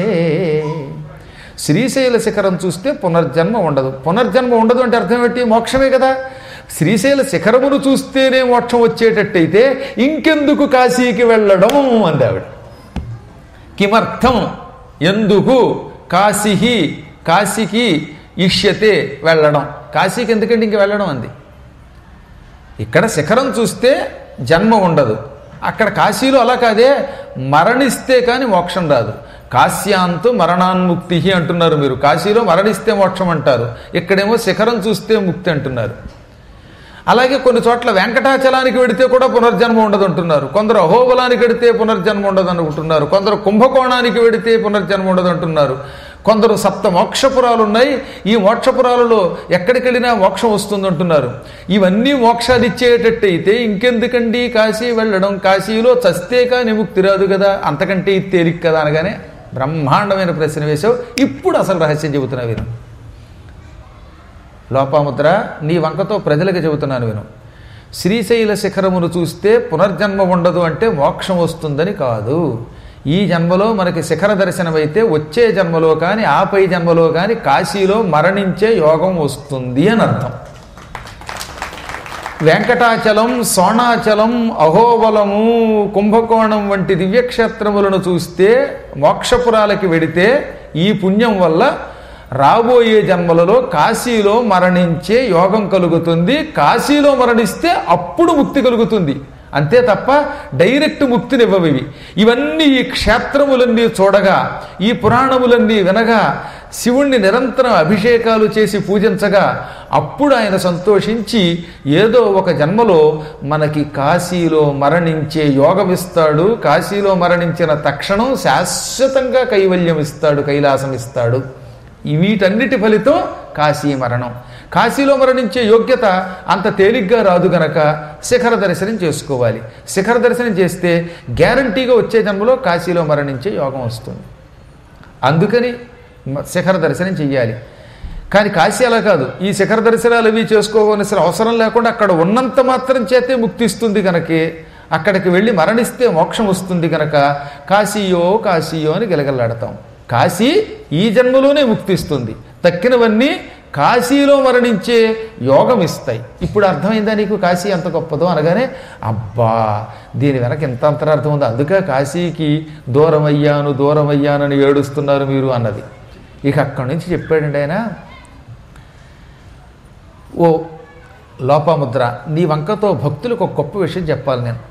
శ్రీశైల శిఖరం చూస్తే పునర్జన్మ ఉండదు పునర్జన్మ ఉండదు అంటే అర్థం ఏంటి మోక్షమే కదా శ్రీశైల శిఖరమును చూస్తేనే మోక్షం వచ్చేటట్టయితే ఇంకెందుకు కాశీకి వెళ్ళడం అంది ఆవిడ కిమర్థం ఎందుకు కాశీ కాశీకి ఇష్యతే వెళ్ళడం కాశీకి ఎందుకంటే ఇంక వెళ్ళడం అంది ఇక్కడ శిఖరం చూస్తే జన్మ ఉండదు అక్కడ కాశీలో అలా కాదే మరణిస్తే కానీ మోక్షం రాదు కాశ్యాంతు మరణాన్ముక్తి అంటున్నారు మీరు కాశీలో మరణిస్తే మోక్షం అంటారు ఇక్కడేమో శిఖరం చూస్తే ముక్తి అంటున్నారు అలాగే కొన్ని చోట్ల వెంకటాచలానికి వెడితే కూడా పునర్జన్మ ఉండదు అంటున్నారు కొందరు అహోబలానికి వెడితే పునర్జన్మ ఉండదు అనుకుంటున్నారు కొందరు కుంభకోణానికి వెడితే పునర్జన్మ ఉండదు అంటున్నారు కొందరు సప్త మోక్షపురాలు ఉన్నాయి ఈ మోక్షపురాలలో ఎక్కడికి వెళ్ళినా మోక్షం వస్తుంది అంటున్నారు ఇవన్నీ మోక్షాలు ఇచ్చేటట్టయితే ఇంకెందుకండి కాశీ వెళ్ళడం కాశీలో చస్తే కానీ ముక్తి రాదు కదా అంతకంటే ఇది తేలిక కదా అనగానే బ్రహ్మాండమైన ప్రశ్న వేశావు ఇప్పుడు అసలు రహస్యం చెబుతున్నా విను లోపాముద్ర నీ వంకతో ప్రజలకు చెబుతున్నాను విను శ్రీశైల శిఖరమును చూస్తే పునర్జన్మ ఉండదు అంటే మోక్షం వస్తుందని కాదు ఈ జన్మలో మనకి శిఖర దర్శనమైతే వచ్చే జన్మలో కానీ ఆపై జన్మలో కానీ కాశీలో మరణించే యోగం వస్తుంది అని అర్థం వెంకటాచలం సోణాచలం అహోబలము కుంభకోణం వంటి దివ్యక్షేత్రములను చూస్తే మోక్షపురాలకి వెడితే ఈ పుణ్యం వల్ల రాబోయే జన్మలలో కాశీలో మరణించే యోగం కలుగుతుంది కాశీలో మరణిస్తే అప్పుడు ముక్తి కలుగుతుంది అంతే తప్ప డైరెక్ట్ ముక్తినివ్వవు ఇవి ఇవన్నీ ఈ క్షేత్రములన్నీ చూడగా ఈ పురాణములన్నీ వినగా శివుణ్ణి నిరంతరం అభిషేకాలు చేసి పూజించగా అప్పుడు ఆయన సంతోషించి ఏదో ఒక జన్మలో మనకి కాశీలో మరణించే యోగం ఇస్తాడు కాశీలో మరణించిన తక్షణం శాశ్వతంగా కైవల్యం ఇస్తాడు కైలాసం ఇస్తాడు ఈ వీటన్నిటి ఫలితం కాశీ మరణం కాశీలో మరణించే యోగ్యత అంత తేలిగ్గా రాదు గనక శిఖర దర్శనం చేసుకోవాలి శిఖర దర్శనం చేస్తే గ్యారంటీగా వచ్చే జన్మలో కాశీలో మరణించే యోగం వస్తుంది అందుకని మ- శిఖర దర్శనం చెయ్యాలి కానీ కాశీ అలా కాదు ఈ శిఖర దర్శనాలు అవి చేసుకోవలసిన అవసరం లేకుండా అక్కడ ఉన్నంత మాత్రం చేతే ముక్తిస్తుంది కనుకే అక్కడికి వెళ్ళి మరణిస్తే మోక్షం వస్తుంది కనుక కాశీయో కాశీయో అని గిలగలాడతాం కాశీ ఈ జన్మలోనే ముక్తిస్తుంది తక్కినవన్నీ కాశీలో మరణించే యోగం ఇస్తాయి ఇప్పుడు అర్థమైందా నీకు కాశీ ఎంత గొప్పదో అనగానే అబ్బా దీని వెనక ఎంత అంతరార్థం ఉందో అందుకే కాశీకి దూరం అయ్యాను దూరం అయ్యానని ఏడుస్తున్నారు మీరు అన్నది ఇక అక్కడి నుంచి చెప్పాడండి ఆయన ఓ లోపముద్ర నీ వంకతో భక్తులకు ఒక గొప్ప విషయం చెప్పాలి నేను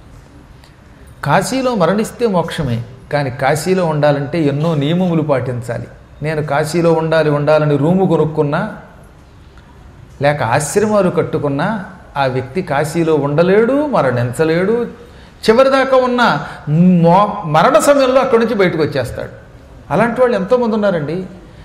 కాశీలో మరణిస్తే మోక్షమే కానీ కాశీలో ఉండాలంటే ఎన్నో నియమములు పాటించాలి నేను కాశీలో ఉండాలి ఉండాలని రూము కొనుక్కున్నా లేక ఆశ్రమాలు కట్టుకున్నా ఆ వ్యక్తి కాశీలో ఉండలేడు మరణించలేడు చివరిదాకా ఉన్న మో మరణ సమయంలో అక్కడి నుంచి బయటకు వచ్చేస్తాడు అలాంటి వాళ్ళు ఎంతోమంది ఉన్నారండి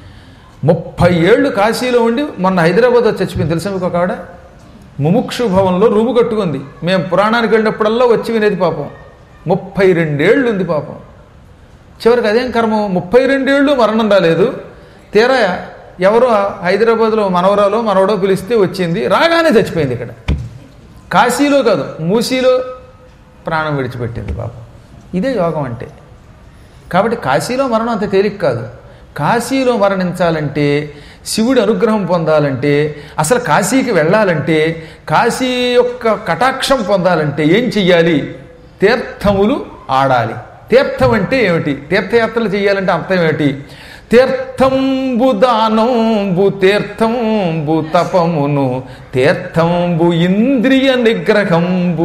ముప్పై ఏళ్ళు కాశీలో ఉండి మొన్న హైదరాబాద్ వచ్చి చచ్చిపోయింది తెలుసా మీకు ఒక ఆవిడ ముముక్షు భవన్లో రూము కట్టుకుంది మేము పురాణానికి వెళ్ళినప్పుడల్లా వచ్చి వినేది పాపం ముప్పై రెండేళ్ళు ఉంది పాపం చివరికి అదేం కర్మం ముప్పై రెండేళ్ళు మరణం రాలేదు తీరా ఎవరో హైదరాబాద్లో మనవరాలో మనవడో పిలిస్తే వచ్చింది రాగానే చచ్చిపోయింది ఇక్కడ కాశీలో కాదు మూసీలో ప్రాణం విడిచిపెట్టింది పాపం ఇదే యోగం అంటే కాబట్టి కాశీలో మరణం అంత తేలిక కాదు కాశీలో మరణించాలంటే శివుడి అనుగ్రహం పొందాలంటే అసలు కాశీకి వెళ్ళాలంటే కాశీ యొక్క కటాక్షం పొందాలంటే ఏం చెయ్యాలి తీర్థములు ఆడాలి తీర్థం అంటే ఏమిటి తీర్థయాత్రలు చేయాలంటే అర్థం ఏమిటి తీర్థంబు దానంబు తీర్థంబు తపమును తీర్థంబు ఇంద్రియ నిగ్రహంబు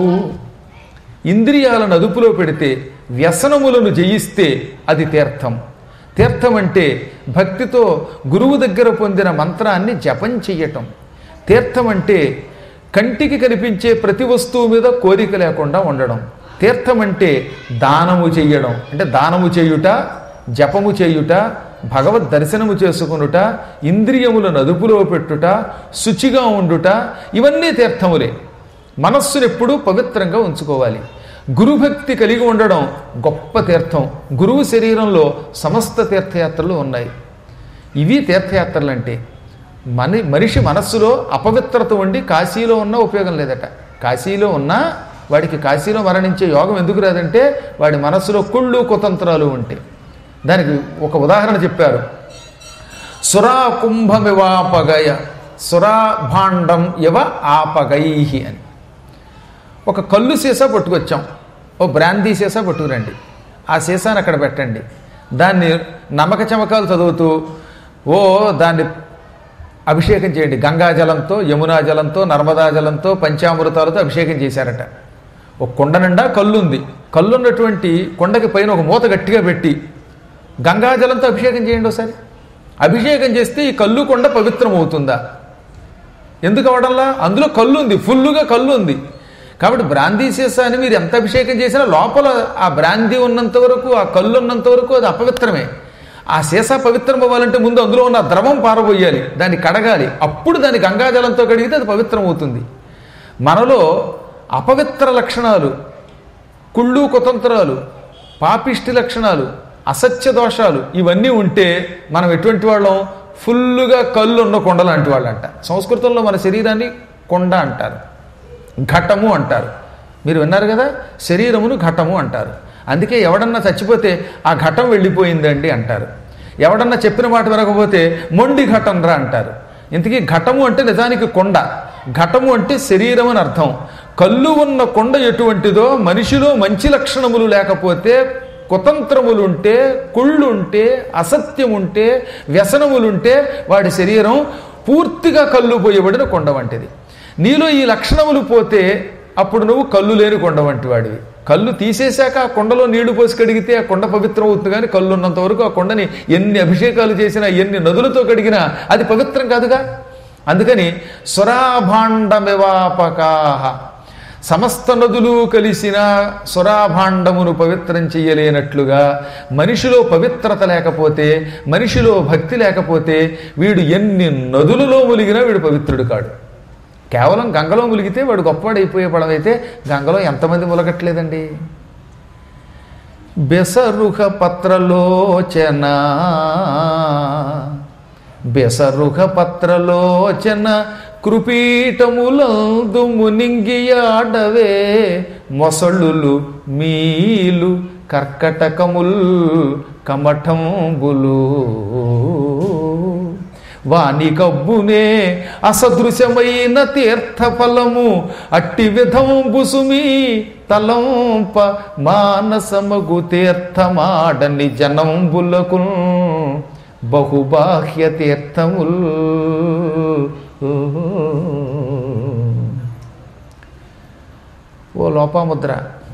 ఇంద్రియాలను అదుపులో పెడితే వ్యసనములను జయిస్తే అది తీర్థం తీర్థం అంటే భక్తితో గురువు దగ్గర పొందిన మంత్రాన్ని జపం చెయ్యటం తీర్థం అంటే కంటికి కనిపించే ప్రతి వస్తువు మీద కోరిక లేకుండా ఉండడం తీర్థం అంటే దానము చెయ్యడం అంటే దానము చేయుట జపము చేయుట భగవద్ దర్శనము చేసుకునుట ఇంద్రియములను అదుపులో పెట్టుట శుచిగా ఉండుట ఇవన్నీ తీర్థములే మనస్సును ఎప్పుడూ పవిత్రంగా ఉంచుకోవాలి గురుభక్తి కలిగి ఉండడం గొప్ప తీర్థం గురువు శరీరంలో సమస్త తీర్థయాత్రలు ఉన్నాయి ఇవి తీర్థయాత్రలు అంటే మన మనిషి మనస్సులో అపవిత్రత ఉండి కాశీలో ఉన్న ఉపయోగం లేదట కాశీలో ఉన్నా వాడికి కాశీలో మరణించే యోగం ఎందుకు రాదంటే వాడి మనస్సులో కుళ్ళు కుతంత్రాలు ఉంటే దానికి ఒక ఉదాహరణ చెప్పారు సురా కుంభమివాపగయ సురాభాండం ఇవ ఆపగైహి అని ఒక కళ్ళు సీసా పట్టుకొచ్చాం ఓ బ్రాందీ సీసా పట్టుకురండి ఆ సీసాని అక్కడ పెట్టండి దాన్ని నమ్మక చమకాలు చదువుతూ ఓ దాన్ని అభిషేకం చేయండి గంగా జలంతో యమునా జలంతో నర్మదా జలంతో పంచామృతాలతో అభిషేకం చేశారట ఒక కొండ నిండా కళ్ళు ఉంది కళ్ళు ఉన్నటువంటి కొండకి పైన ఒక మూత గట్టిగా పెట్టి గంగా జలంతో అభిషేకం చేయండి ఒకసారి అభిషేకం చేస్తే ఈ కళ్ళు కొండ పవిత్రం అవుతుందా ఎందుకు అవడంలా అందులో కళ్ళు ఉంది ఫుల్లుగా కళ్ళు ఉంది కాబట్టి బ్రాందీ సీసాని మీరు ఎంత అభిషేకం చేసినా లోపల ఆ బ్రాందీ ఉన్నంత వరకు ఆ కళ్ళు ఉన్నంత వరకు అది అపవిత్రమే ఆ సీసా పవిత్రం అవ్వాలంటే ముందు అందులో ఉన్న ద్రవం పారబోయాలి దాన్ని కడగాలి అప్పుడు దాన్ని గంగాజలంతో కడిగితే అది పవిత్రం అవుతుంది మనలో అపవిత్ర లక్షణాలు కుళ్ళు కుతంత్రాలు పాపిష్టి లక్షణాలు అసత్య దోషాలు ఇవన్నీ ఉంటే మనం ఎటువంటి వాళ్ళం ఫుల్లుగా కళ్ళు ఉన్న కొండ లాంటి వాళ్ళు అంట సంస్కృతంలో మన శరీరాన్ని కొండ అంటారు ఘటము అంటారు మీరు విన్నారు కదా శరీరమును ఘటము అంటారు అందుకే ఎవడన్నా చచ్చిపోతే ఆ ఘటం వెళ్ళిపోయిందండి అంటారు ఎవడన్నా చెప్పిన మాట వినకపోతే మొండి ఘటం రా అంటారు ఇంతకీ ఘటము అంటే నిజానికి కొండ ఘటము అంటే శరీరం అని అర్థం కళ్ళు ఉన్న కొండ ఎటువంటిదో మనిషిలో మంచి లక్షణములు లేకపోతే కుతంత్రములుంటే కుళ్ళుంటే అసత్యముంటే వ్యసనములుంటే వాడి శరీరం పూర్తిగా కళ్ళు పోయబడిన కొండ వంటిది నీలో ఈ లక్షణములు పోతే అప్పుడు నువ్వు కళ్ళు లేని కొండ వంటి వాడివి కళ్ళు తీసేశాక ఆ కొండలో నీళ్లు పోసి కడిగితే ఆ కొండ పవిత్రం అవుతుంది కానీ కళ్ళు ఉన్నంత వరకు ఆ కొండని ఎన్ని అభిషేకాలు చేసినా ఎన్ని నదులతో కడిగినా అది పవిత్రం కాదుగా అందుకని సురాభాండమివాపకాహ సమస్త నదులు కలిసిన సురాభాండమును పవిత్రం చెయ్యలేనట్లుగా మనిషిలో పవిత్రత లేకపోతే మనిషిలో భక్తి లేకపోతే వీడు ఎన్ని నదులలో ములిగినా వీడు పవిత్రుడు కాడు కేవలం గంగలో ములిగితే వాడు గొప్పవాడైపోయే పడవైతే గంగలో ఎంతమంది ములగట్లేదండి బెసరుహ పత్రలోచన బెసరుహ పత్రలోచన కృపీటములందు మునింగియాడవే మొసళ్ళులు మీలు కర్కటకముల్ కమఠంబులు వాని కబ్బునే అసదృశమైన తీర్థఫలము అట్టి విధంబు సుమి తలంప మానసమగు తీర్థమాడని జనంబులకు బహుబాహ్య తీర్థముల్ ఓ లోపాముద్ర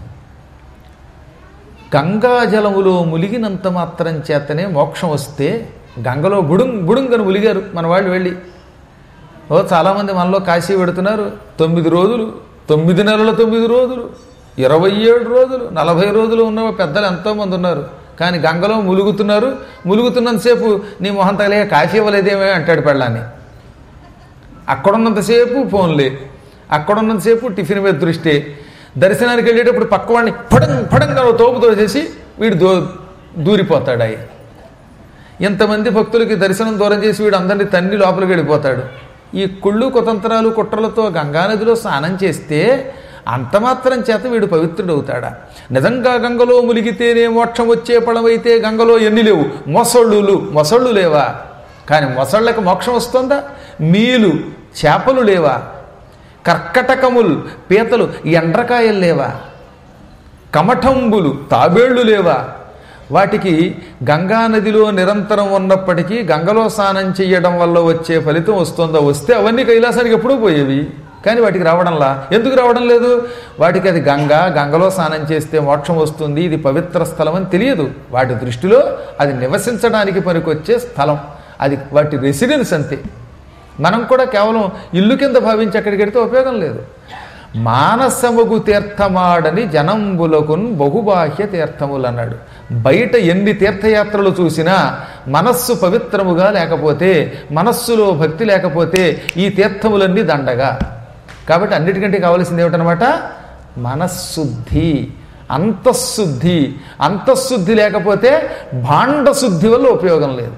గంగాజలములో ములిగినంత మాత్రం చేతనే మోక్షం వస్తే గంగలో బుడుం బుడుంగని ములిగారు మన వాళ్ళు వెళ్ళి ఓ చాలామంది మనలో కాశీ పెడుతున్నారు తొమ్మిది రోజులు తొమ్మిది నెలల తొమ్మిది రోజులు ఇరవై ఏడు రోజులు నలభై రోజులు ఉన్న పెద్దలు ఎంతోమంది ఉన్నారు కానీ గంగలో ములుగుతున్నారు ములుగుతున్నంతసేపు నీ మొహం తగలే కాశీ ఇవ్వలేదేమే అంటాడు పెళ్ళాన్ని అక్కడున్నంతసేపు ఫోన్లే అక్కడున్నంతసేపు టిఫిన్ మీద దృష్టి దర్శనానికి వెళ్ళేటప్పుడు పక్కవాడిని పడం పడంగా ఓ తోపుతో చేసి వీడు దో దూరిపోతాడు అయ్యి ఇంతమంది భక్తులకి దర్శనం దూరం చేసి వీడు అందరినీ తన్ని లోపలికి వెళ్ళిపోతాడు ఈ కుళ్ళు కుతంత్రాలు కుట్రలతో గంగానదిలో స్నానం చేస్తే అంత మాత్రం చేత వీడు పవిత్రుడవుతాడా నిజంగా గంగలో ములిగితేనే మోక్షం వచ్చే పడవైతే గంగలో ఎన్ని లేవు మొసళ్ళు మొసళ్ళు లేవా కానీ మొసళ్ళకి మోక్షం వస్తుందా మీలు చేపలు లేవా కర్కటకములు పీతలు ఎండ్రకాయలు లేవా కమఠంబులు తాబేళ్లు లేవా వాటికి గంగా నదిలో నిరంతరం ఉన్నప్పటికీ గంగలో స్నానం చేయడం వల్ల వచ్చే ఫలితం వస్తుందో వస్తే అవన్నీ కైలాసానికి ఎప్పుడూ పోయేవి కానీ వాటికి రావడంలా ఎందుకు రావడం లేదు వాటికి అది గంగ గంగలో స్నానం చేస్తే మోక్షం వస్తుంది ఇది పవిత్ర స్థలం అని తెలియదు వాటి దృష్టిలో అది నివసించడానికి పనికొచ్చే స్థలం అది వాటి రెసిడెన్స్ అంతే మనం కూడా కేవలం ఇల్లు కింద భావించి అక్కడికి వెడితే ఉపయోగం లేదు మానసముగు తీర్థమాడని జనంబులకున్ బహుబాహ్య తీర్థములు అన్నాడు బయట ఎన్ని తీర్థయాత్రలు చూసినా మనస్సు పవిత్రముగా లేకపోతే మనస్సులో భక్తి లేకపోతే ఈ తీర్థములన్నీ దండగా కాబట్టి అన్నిటికంటే కావాల్సింది ఏమిటనమాట మనశ్శుద్ధి అంతఃశుద్ధి అంతఃశుద్ధి లేకపోతే భాండశుద్ధి వల్ల ఉపయోగం లేదు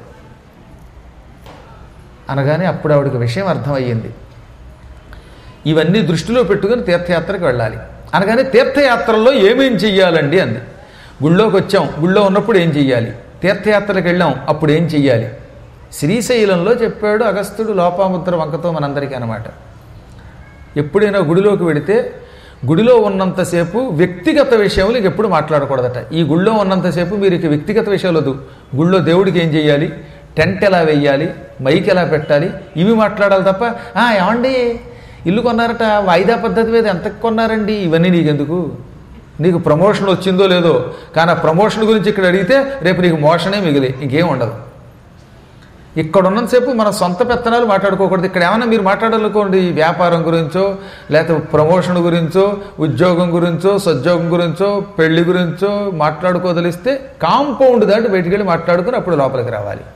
అనగానే అప్పుడు ఆవిడకి విషయం అర్థమయ్యింది ఇవన్నీ దృష్టిలో పెట్టుకుని తీర్థయాత్రకు వెళ్ళాలి అనగానే తీర్థయాత్రల్లో ఏమేం చెయ్యాలండి అంది గుళ్ళోకి వచ్చాం గుళ్ళో ఉన్నప్పుడు ఏం చెయ్యాలి తీర్థయాత్రకు వెళ్ళాం అప్పుడు ఏం చెయ్యాలి శ్రీశైలంలో చెప్పాడు అగస్త్యుడు లోపాముద్ర వంకతో మనందరికీ అనమాట ఎప్పుడైనా గుడిలోకి వెడితే గుడిలో ఉన్నంతసేపు వ్యక్తిగత విషయములు ఇక ఎప్పుడు మాట్లాడకూడదట ఈ గుళ్ళో ఉన్నంతసేపు మీరు ఇక వ్యక్తిగత విషయాలు వద్దు గుళ్ళో దేవుడికి ఏం చేయాలి టెంట్ ఎలా వెయ్యాలి మైక్ ఎలా పెట్టాలి ఇవి మాట్లాడాలి తప్ప "ఆ, ఏమండి ఇల్లు కొన్నారట వాయిదా పద్ధతి మీద ఎంత కొన్నారండి ఇవన్నీ నీకెందుకు నీకు ప్రమోషన్ వచ్చిందో లేదో కానీ ఆ ప్రమోషన్ గురించి ఇక్కడ అడిగితే రేపు నీకు మోషనే మిగిలి ఇంకేం ఉండదు ఇక్కడ ఉన్నంతసేపు మన సొంత పెత్తనాలు మాట్లాడుకోకూడదు ఇక్కడ ఏమైనా మీరు మాట్లాడాలనుకోండి ఈ వ్యాపారం గురించో లేకపోతే ప్రమోషన్ గురించో ఉద్యోగం గురించో సద్యోగం గురించో పెళ్లి గురించో మాట్లాడుకోదలిస్తే కాంపౌండ్ దాటి బయటికి వెళ్ళి మాట్లాడుకుని అప్పుడు లోపలికి రావాలి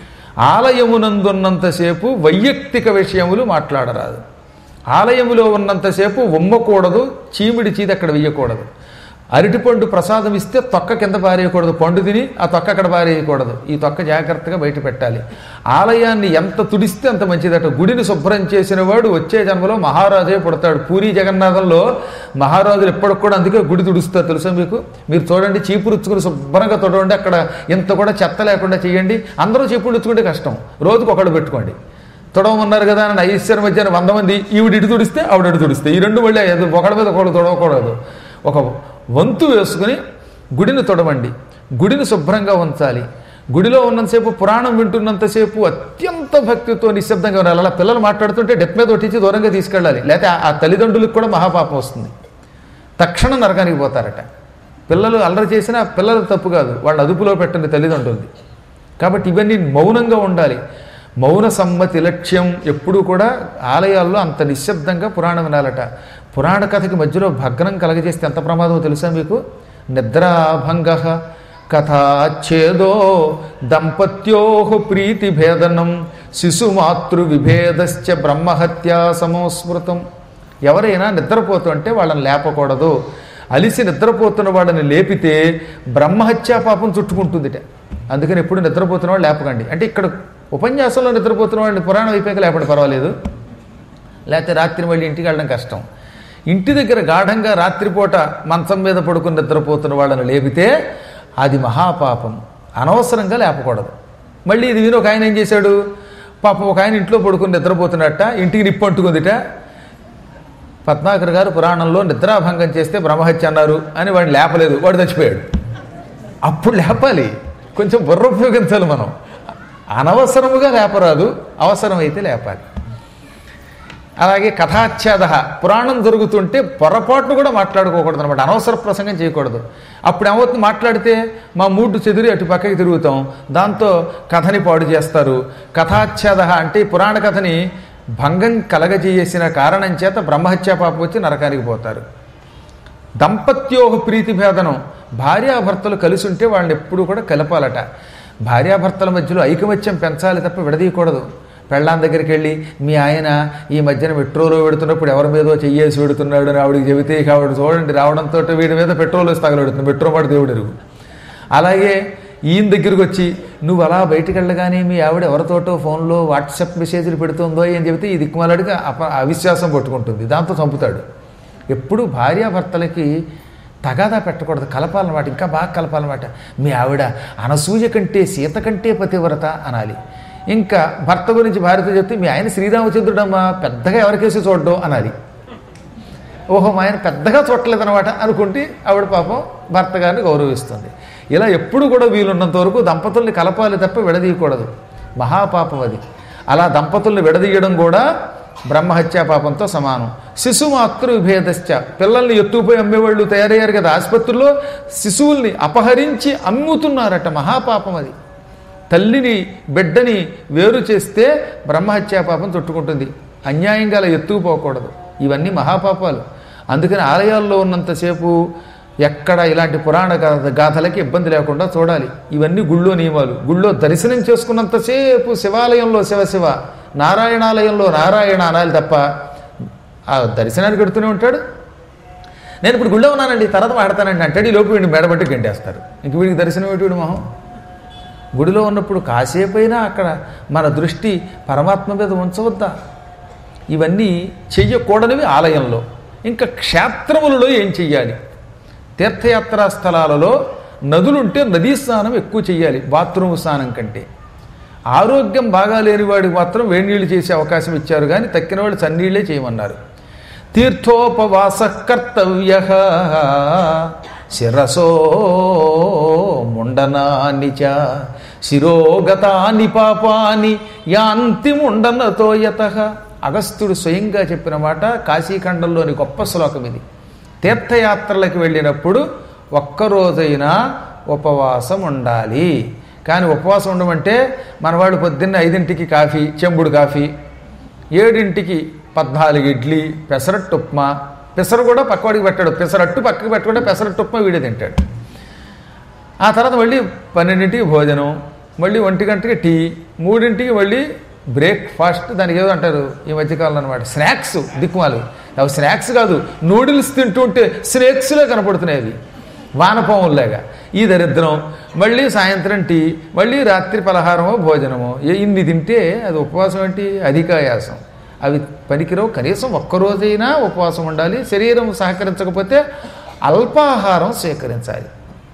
ఆలయమునందున్నంతసేపు వైయక్తిక విషయములు మాట్లాడరాదు ఆలయములో ఉన్నంతసేపు ఉమ్మకూడదు చీమిడి చీది అక్కడ వెయ్యకూడదు అరటిపండు ప్రసాదం ఇస్తే తొక్క కింద పారేయకూడదు పండు తిని ఆ తొక్క అక్కడ పారేయకూడదు ఈ తొక్క జాగ్రత్తగా బయట పెట్టాలి ఆలయాన్ని ఎంత తుడిస్తే అంత మంచిదట గుడిని శుభ్రం చేసిన వాడు వచ్చే జన్మలో మహారాజే పుడతాడు పూరి జగన్నాథంలో మహారాజులు ఎప్పటికి కూడా అందుకే గుడి తుడుస్తారు తెలుసా మీకు మీరు చూడండి చీపు రుచ్చుకుని శుభ్రంగా తొడవండి అక్కడ ఇంత కూడా చెత్త లేకుండా చేయండి అందరూ చీపులు రుచ్చుకుంటే కష్టం రోజుకు ఒకళ్ళు పెట్టుకోండి తొడవమన్నారు కదా అని ఐశ్వర్య మధ్యాహ్నం వంద మంది ఈవిడ ఇటు తుడిస్తే ఆవిడ ఇటు తుడిస్తే ఈ రెండు మళ్ళీ ఒకళ్ళ మీద ఒకళ్ళు తొడవకూడదు ఒక వంతు వేసుకుని గుడిని తొడవండి గుడిని శుభ్రంగా ఉంచాలి గుడిలో ఉన్నంతసేపు పురాణం వింటున్నంతసేపు అత్యంత భక్తితో నిశ్శబ్దంగా ఉండాలి అలా పిల్లలు మాట్లాడుతుంటే డెప్ మీద ఒట్టించి దూరంగా తీసుకెళ్ళాలి లేకపోతే ఆ- ఆ తల్లిదండ్రులకు కూడా మహాపాపం వస్తుంది తక్షణం నరకానికి పోతారట పిల్లలు అల్లరి చేసినా పిల్లలు తప్పు కాదు వాళ్ళ అదుపులో పెట్టండి తల్లిదండ్రులది కాబట్టి ఇవన్నీ మౌనంగా ఉండాలి మౌన సమ్మతి లక్ష్యం ఎప్పుడూ కూడా ఆలయాల్లో అంత నిశ్శబ్దంగా పురాణం వినాలట పురాణ కథకి మధ్యలో భగ్నం కలగజేస్తే ఎంత ప్రమాదమో తెలుసా మీకు నిద్రాభంగ కథాచ్ఛేదో దంపత్యో ప్రీతి భేదనం శిశుమాతృ విభేదశ్చ బ్రహ్మహత్యా సమోస్మృతం ఎవరైనా నిద్రపోతుంటే వాళ్ళని లేపకూడదు అలిసి నిద్రపోతున్న వాళ్ళని లేపితే బ్రహ్మహత్యా పాపం చుట్టుకుంటుందిట అందుకని ఎప్పుడు నిద్రపోతున్న వాళ్ళు లేపకండి అంటే ఇక్కడ ఉపన్యాసంలో నిద్రపోతున్న వాళ్ళని పురాణం అయిపోయాక లేపండి పర్వాలేదు లేకపోతే రాత్రి మళ్ళీ ఇంటికి వెళ్ళడం కష్టం ఇంటి దగ్గర గాఢంగా రాత్రిపూట మంచం మీద పడుకుని నిద్రపోతున్న వాళ్ళని లేపితే అది మహాపాపం అనవసరంగా లేపకూడదు మళ్ళీ ఇది విని ఒక ఆయన ఏం చేశాడు పాపం ఒక ఆయన ఇంట్లో పడుకుని నిద్రపోతున్నట్ట ఇంటికి నిప్పు అంటుకుందిట పద్మాకర్ గారు పురాణంలో నిద్రాభంగం చేస్తే బ్రహ్మహత్య అన్నారు అని వాడిని లేపలేదు వాడు చచ్చిపోయాడు అప్పుడు లేపాలి కొంచెం బుర్ర ఉపయోగించాలి మనం అనవసరముగా లేపరాదు అవసరమైతే లేపాలి అలాగే కథాచ్ఛేద పురాణం జరుగుతుంటే పొరపాట్లు కూడా మాట్లాడుకోకూడదు అనమాట అనవసర ప్రసంగం చేయకూడదు అప్పుడు ఏమవుతుంది మాట్లాడితే మా మూడు చెదిరి అటు పక్కకి తిరుగుతాం దాంతో కథని పాడు చేస్తారు కథాచ్ఛేద అంటే ఈ పురాణ కథని భంగం కలగజేసిన కారణం చేత బ్రహ్మహత్యా పాపం వచ్చి నరకానికి పోతారు దంపత్యోహ ప్రీతిభేదనం భార్యాభర్తలు కలిసి ఉంటే వాళ్ళని ఎప్పుడు కూడా కలపాలట భార్యాభర్తల మధ్యలో ఐకమత్యం పెంచాలి తప్ప విడదీయకూడదు పెళ్ళాం దగ్గరికి వెళ్ళి మీ ఆయన ఈ మధ్యన మెట్రోలో పెడుతున్నప్పుడు ఎవరి మీదో చెయ్యేసి పెడుతున్నాడు అని ఆవిడికి చెబితే ఇక ఆవిడ చూడండి రావడంతో వీడి మీద పెట్రోల్ వేసి తగలబెడుతుంది మెట్రో మాట దేవుడు ఎరుగు అలాగే ఈయన దగ్గరికి వచ్చి నువ్వు అలా బయటికి వెళ్ళగానే మీ ఆవిడ ఎవరితోటో ఫోన్లో వాట్సాప్ మెసేజ్లు పెడుతుందో అని చెబితే ఈ దిక్కుమాలాడికి అప అవిశ్వాసం పట్టుకుంటుంది దాంతో చంపుతాడు ఎప్పుడు భార్యాభర్తలకి తగాదా పెట్టకూడదు కలపాలన్నమాట ఇంకా బాగా కలపాలన్నమాట మీ ఆవిడ అనసూయ కంటే సీత కంటే పతివ్రత అనాలి ఇంకా భర్త గురించి భార్యతో చెప్తే మీ ఆయన శ్రీరామచంద్రుడమ్మా పెద్దగా ఎవరికేసి చూడడం అనాలి ఓహో మా ఆయన పెద్దగా చూడలేదన్నమాట అనుకుంటే ఆవిడ పాపం భర్త గారిని గౌరవిస్తుంది ఇలా ఎప్పుడు కూడా వీలున్నంత వరకు దంపతుల్ని కలపాలి తప్ప విడదీయకూడదు మహాపాపం అది అలా దంపతుల్ని విడదీయడం కూడా బ్రహ్మహత్యా పాపంతో సమానం శిశుమాతృ విభేదశ్చ పిల్లల్ని ఎత్తుకుపోయి అమ్మేవాళ్ళు తయారయ్యారు కదా ఆసుపత్రుల్లో శిశువుల్ని అపహరించి అమ్ముతున్నారట మహాపాపం అది తల్లిని బిడ్డని వేరు చేస్తే బ్రహ్మహత్యా పాపం చుట్టుకుంటుంది అన్యాయంగా అలా ఎత్తుకుపోకూడదు ఇవన్నీ మహాపాపాలు అందుకని ఆలయాల్లో ఉన్నంతసేపు ఎక్కడ ఇలాంటి పురాణ గాథ గాథలకి ఇబ్బంది లేకుండా చూడాలి ఇవన్నీ గుళ్ళో నియమాలు గుళ్ళో దర్శనం చేసుకున్నంతసేపు శివాలయంలో శివశివ నారాయణాలయంలో నారాయణ అనాలి తప్ప ఆ దర్శనానికి పెడుతూనే ఉంటాడు నేను ఇప్పుడు గుళ్ళో ఉన్నానండి తర్వాత మాడతానండి అంటాడు ఈ లోపు వీడిని మెడబట్టి గంటేస్తారు ఇంక వీడికి దర్శనం ఏంటి వీడి మొహం గుడిలో ఉన్నప్పుడు కాసేపైనా అక్కడ మన దృష్టి పరమాత్మ మీద ఉంచవద్దా ఇవన్నీ చెయ్యకూడనివి ఆలయంలో ఇంకా క్షేత్రములలో ఏం చెయ్యాలి తీర్థయాత్రా స్థలాలలో నదులుంటే నదీ స్నానం ఎక్కువ చెయ్యాలి బాత్రూమ్ స్నానం కంటే ఆరోగ్యం బాగా లేని వాడికి మాత్రం వేడి నీళ్ళు చేసే అవకాశం ఇచ్చారు కానీ తక్కిన వాళ్ళు చన్నీళ్ళే చేయమన్నారు తీర్థోపవాస కర్తవ్య శిరసో ముండనాని చ శిరోగతాని పాపాని యాంతి ముండనతో యత అగస్త్యుడు స్వయంగా చెప్పిన మాట కాశీఖండంలోని గొప్ప శ్లోకం ఇది తీర్థయాత్రలకు వెళ్ళినప్పుడు ఒక్కరోజైనా ఉపవాసం ఉండాలి కానీ ఉపవాసం ఉండమంటే మనవాడు పొద్దున్న ఐదింటికి కాఫీ చెంబుడు కాఫీ ఏడింటికి పద్నాలుగు ఇడ్లీ పెసరట్టు ఉప్మా పెసరు కూడా పక్కవాడికి పెట్టాడు పెసరట్టు పక్కకి పెట్టకుండా పెసరట్టు ఉప్మా వీడే తింటాడు ఆ తర్వాత మళ్ళీ పన్నెండింటికి భోజనం మళ్ళీ ఒంటి గంటకి టీ మూడింటికి మళ్ళీ బ్రేక్ఫాస్ట్ దానికి ఏదో అంటారు ఈ మధ్యకాలంలో అనమాట స్నాక్స్ దిక్కుమాలు అవి స్నాక్స్ కాదు నూడిల్స్ తింటుంటే స్నాక్స్లే కనపడుతున్నాయి అవి వానపాముల్లాగా ఈ దరిద్రం మళ్ళీ సాయంత్రం టీ మళ్ళీ రాత్రి పలహారమో భోజనమో ఏ ఇన్ని తింటే అది ఉపవాసం ఏంటి అధికాయాసం అవి పనికిరావు కనీసం ఒక్కరోజైనా ఉపవాసం ఉండాలి శరీరం సహకరించకపోతే అల్పాహారం స్వీకరించాలి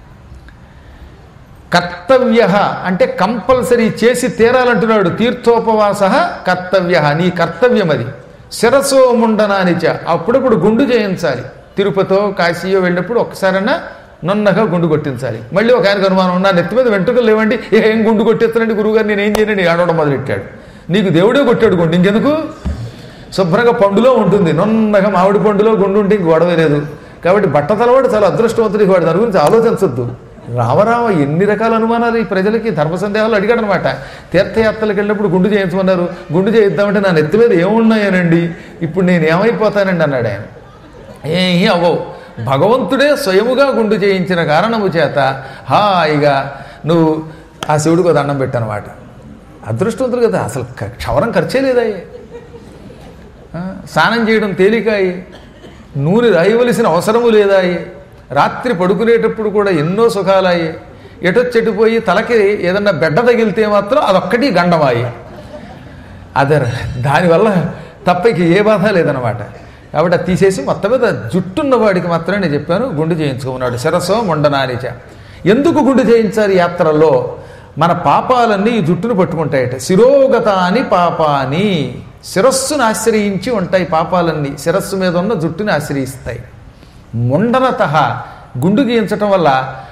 కర్తవ్య అంటే కంపల్సరీ చేసి తీరాలంటున్నాడు తీర్థోపవాస కర్తవ్య నీ కర్తవ్యం అది శిరసో ముండనానిచ అప్పుడప్పుడు గుండు చేయించాలి తిరుపతో కాశీయో వెళ్ళినప్పుడు ఒక్కసారైనా నున్నగా గుండు కొట్టించాలి మళ్ళీ ఒక ఆయనకు అనుమానం ఉన్నా నెత్తి మీద వెంట్రుకలు లేవండి ఏం గుండు కొట్టిస్తానండి గురువుగారు నేను ఏం చేయనండి ఆడవడం మొదలెట్టాడు నీకు దేవుడే కొట్టాడు గుండు ఇంకెందుకు శుభ్రంగా పండులో ఉంటుంది నున్నగా మామిడి పండులో గుండు ఉంటే ఇంక గొడవ లేదు కాబట్టి బట్టతలవాడు చాలా అదృష్టవంతుడికి వాడు దాని గురించి ఆలోచించొద్దు రామరామ ఎన్ని రకాల అనుమానాలు ఈ ప్రజలకి ధర్మ సందేహాలు అడిగాడు అనమాట తీర్థయాత్రలకు వెళ్ళినప్పుడు గుండు చేయించమన్నారు గుండు చేయిద్దామంటే నా నెత్తి మీద ఏమున్నాయనండి ఇప్పుడు నేను ఏమైపోతానండి అన్నాడు ఆయన ఏమీ అవ్వవు భగవంతుడే స్వయముగా గుండు చేయించిన కారణము చేత హాయిగా నువ్వు ఆ శివుడికి దండం పెట్టనమాట అదృష్టవంతులు కదా అసలు క- క్షవరం ఖర్చే లేదాయే ఆ, స్నానం చేయడం తేలికాయి నూనె రాయవలసిన అవసరము లేదాయి రాత్రి పడుకునేటప్పుడు కూడా ఎన్నో సుఖాలాయి ఎటొచ్చెటిపోయి తలకి ఏదన్నా బెడ్డ తగిలితే మాత్రం అదొక్కటి గండమాయి అదర్ దానివల్ల తప్ప ఇక ఏ బాధ లేదనమాట కాబట్టి అది తీసేసి మొత్తం మీద జుట్టున్న వాడికి మాత్రమే నేను చెప్పాను గుండు చేయించుకున్నాడు శిరసో ముండనానిచ ఎందుకు గుండు చేయించాలి యాత్రల్లో మన పాపాలన్నీ ఈ జుట్టును పట్టుకుంటాయట శిరోగత అని పాపాని శిరస్సును ఆశ్రయించి ఉంటాయి పాపాలన్నీ శిరస్సు మీద ఉన్న జుట్టుని ఆశ్రయిస్తాయి ముండనత గుండు గీయించటం వల్ల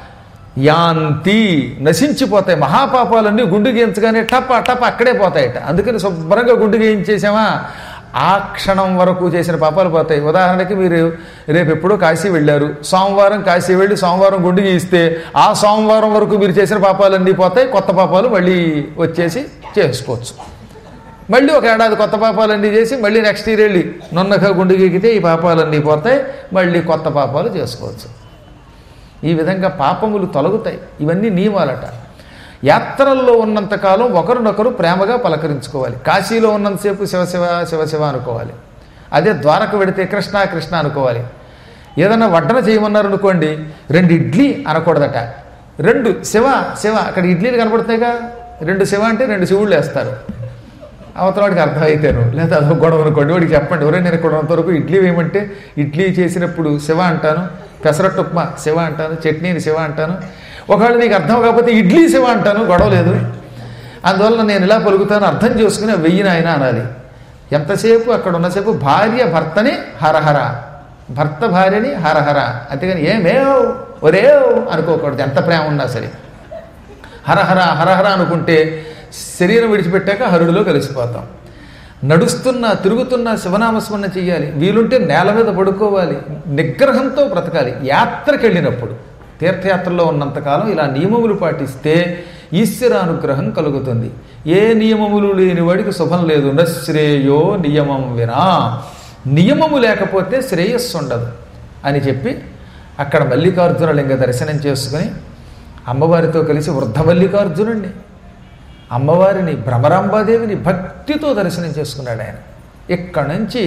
యాంతి నశించిపోతాయి మహాపాపాలన్నీ గుండు గీయించగానే టప టప అక్కడే పోతాయట అందుకని శుభ్రంగా గుండు గీయించేసామా ఆ క్షణం వరకు చేసిన పాపాలు పోతాయి ఉదాహరణకి మీరు రేపు ఎప్పుడో కాశీ వెళ్ళారు సోమవారం కాశీ వెళ్ళి సోమవారం గుండు గీయిస్తే ఆ సోమవారం వరకు మీరు చేసిన పాపాలన్నీ పోతాయి కొత్త పాపాలు మళ్ళీ వచ్చేసి చేసుకోవచ్చు మళ్ళీ ఒక ఏడాది కొత్త పాపాలన్నీ చేసి మళ్ళీ నెక్స్ట్ ఇయర్ వెళ్ళి నున్నగా గుండు గీకితే ఈ పాపాలన్నీ పోతాయి మళ్ళీ కొత్త పాపాలు చేసుకోవచ్చు ఈ విధంగా పాపములు తొలగుతాయి ఇవన్నీ నియమాలట యాత్రల్లో ఉన్నంతకాలం ఒకరినొకరు ప్రేమగా పలకరించుకోవాలి కాశీలో ఉన్నంతసేపు శివశివ శివశివ అనుకోవాలి అదే ద్వారకు వెడితే కృష్ణ కృష్ణ అనుకోవాలి ఏదైనా వడ్డన చేయమన్నారు అనుకోండి రెండు ఇడ్లీ అనకూడదట రెండు శివ శివ అక్కడ ఇడ్లీలు కనపడుతున్నాయిగా రెండు శివ అంటే రెండు శివుళ్ళు వేస్తారు అవతల వాడికి అర్థమైతేను లేదా అదొక గొడవ అనుకోండి వాడికి చెప్పండి ఎవరైనా నేను ఇక్కడ ఉన్నంత వరకు ఇడ్లీ వేయమంటే ఇడ్లీ చేసినప్పుడు శివ అంటాను పెసరట్టు ఉప్మా శివ అంటాను చట్నీని శివ అంటాను ఒకవేళ నీకు అర్థం కాకపోతే ఇడ్లీ శివ అంటాను గొడవ లేదు అందువల్ల నేను ఇలా పలుకుతాను అర్థం చేసుకుని వెయ్యిన ఆయన అనాలి ఎంతసేపు అక్కడ ఉన్నసేపు భార్య భర్తని హరహర భర్త భార్యని హరహర అంతేగాని ఏమేవ్ ఒరేవ్ అనుకోకూడదు ఎంత ప్రేమ ఉన్నా సరే హరహర హరహర అనుకుంటే శరీరం విడిచిపెట్టాక హరుడిలో కలిసిపోతాం నడుస్తున్నా తిరుగుతున్నా శివనామస్మరణ చెయ్యాలి వీలుంటే నేల మీద పడుకోవాలి నిగ్రహంతో బ్రతకాలి యాత్రకు వెళ్ళినప్పుడు తీర్థయాత్రలో ఉన్నంతకాలం ఇలా నియమములు పాటిస్తే ఈశ్వరానుగ్రహం కలుగుతుంది ఏ నియమములు లేని వాడికి శుభం లేదు నశ్రేయో నియమం వినా నియమము లేకపోతే శ్రేయస్సు ఉండదు అని చెప్పి అక్కడ మల్లికార్జున లింగ దర్శనం చేసుకుని అమ్మవారితో కలిసి వృద్ధ మల్లికార్జునుడిని అమ్మవారిని భ్రమరాంబాదేవిని భక్తితో దర్శనం చేసుకున్నాడు ఆయన ఇక్కడి నుంచి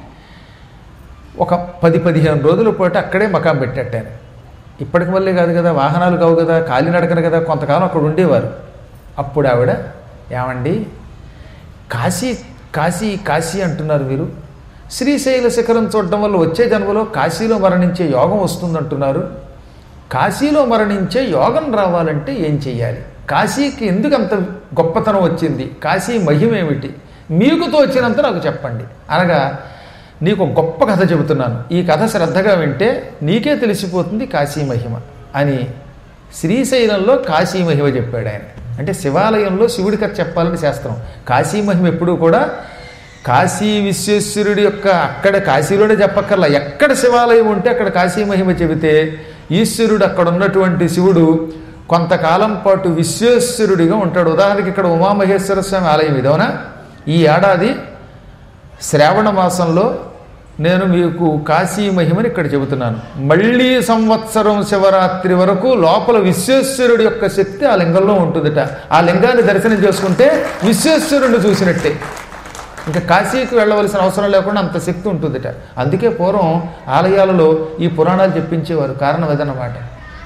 ఒక పది పదిహేను రోజుల పాటు అక్కడే మకాం పెట్టాడు ఆయన ఇప్పటికి మళ్ళీ కాదు కదా వాహనాలు కావు కదా కాలినడకన కదా కొంతకాలం అక్కడ ఉండేవారు అప్పుడు ఆవిడ ఏమండి కాశీ కాశీ కాశీ అంటున్నారు మీరు శ్రీశైల శిఖరం చూడడం వల్ల వచ్చే జన్మలో కాశీలో మరణించే యోగం వస్తుందంటున్నారు కాశీలో మరణించే యోగం రావాలంటే ఏం చెయ్యాలి కాశీకి ఎందుకు అంత గొప్పతనం వచ్చింది కాశీ మహిమేమిటి మీకు తోచినంత నాకు చెప్పండి అనగా నీకు ఒక గొప్ప కథ చెబుతున్నాను ఈ కథ శ్రద్ధగా వింటే నీకే తెలిసిపోతుంది కాశీ మహిమ అని శ్రీశైలంలో కాశీ మహిమ చెప్పాడు ఆయన అంటే శివాలయంలో శివుడి కథ చెప్పాలని శాస్త్రం కాశీ మహిమ ఎప్పుడూ కూడా కాశీ విశ్వేశ్వరుడి యొక్క అక్కడ కాశీలోనే చెప్పక్కర్లా ఎక్కడ శివాలయం ఉంటే అక్కడ కాశీ మహిమ చెబితే ఈశ్వరుడు అక్కడ ఉన్నటువంటి శివుడు కొంతకాలం పాటు విశ్వేశ్వరుడిగా ఉంటాడు ఉదాహరణకి ఇక్కడ ఉమామహేశ్వర స్వామి ఆలయం ఇదవునా ఈ ఏడాది శ్రావణ మాసంలో నేను మీకు కాశీ మహిమని ఇక్కడ చెబుతున్నాను మళ్ళీ సంవత్సరం శివరాత్రి వరకు లోపల విశ్వేశ్వరుడి యొక్క శక్తి ఆ లింగంలో ఉంటుందట ఆ లింగాన్ని దర్శనం చేసుకుంటే విశ్వేశ్వరుడిని చూసినట్టే ఇంకా కాశీకి వెళ్ళవలసిన అవసరం లేకుండా అంత శక్తి ఉంటుందట అందుకే పూర్వం ఆలయాలలో ఈ పురాణాలు చెప్పించేవారు కారణం అదన్నమాట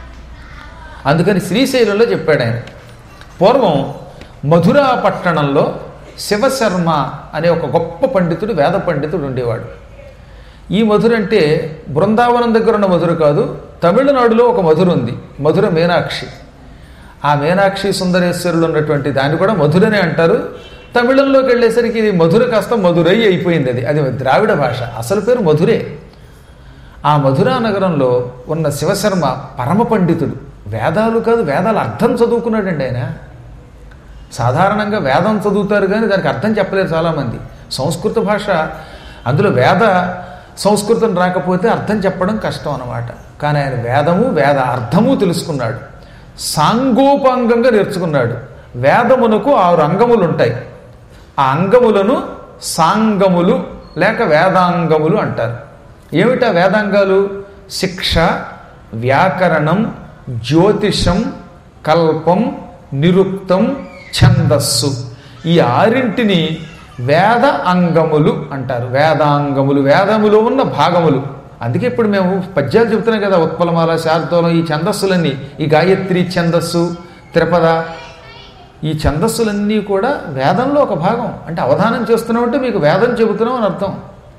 అందుకని శ్రీశైలంలో చెప్పాడు ఆయన పూర్వం మధురా పట్టణంలో శివశర్మ అనే ఒక గొప్ప పండితుడు వేద పండితుడు ఉండేవాడు ఈ మధుర అంటే బృందావనం దగ్గర ఉన్న మధుర కాదు తమిళనాడులో ఒక మధుర ఉంది మధుర మీనాక్షి ఆ మీనాక్షి సుందరేశ్వరులు ఉన్నటువంటి దాన్ని కూడా మధురనే అంటారు తమిళంలోకి వెళ్ళేసరికి ఇది మధుర కాస్త మధురై అయిపోయింది అది అది ద్రావిడ భాష అసలు పేరు మధురే ఆ మధురా నగరంలో ఉన్న శివశర్మ పరమ పండితుడు వేదాలు కాదు వేదాలు అర్థం చదువుకున్నాడండి ఆయన సాధారణంగా వేదం చదువుతారు కానీ దానికి అర్థం చెప్పలేరు చాలామంది సంస్కృత భాష అందులో వేద సంస్కృతం రాకపోతే అర్థం చెప్పడం కష్టం అన్నమాట కానీ ఆయన వేదము వేద అర్థము తెలుసుకున్నాడు సాంగోపాంగంగా నేర్చుకున్నాడు వేదమునకు ఆరు అంగములు ఉంటాయి ఆ అంగములను సాంగములు లేక వేదాంగములు అంటారు ఏమిటా వేదాంగాలు శిక్ష వ్యాకరణం జ్యోతిషం కల్పం నిరుక్తం ఛందస్సు ఈ ఆరింటిని వేద అంగములు అంటారు వేదాంగములు వేదములో ఉన్న భాగములు అందుకే ఇప్పుడు మేము పద్యాలు చెబుతున్నాం కదా ఉత్పలమాల శారదోళం ఈ ఛందస్సులన్నీ ఈ గాయత్రి ఛందస్సు త్రిపద ఈ ఛందస్సులన్నీ కూడా వేదంలో ఒక భాగం అంటే అవధానం చేస్తున్నామంటే మీకు వేదం చెబుతున్నాం అని అర్థం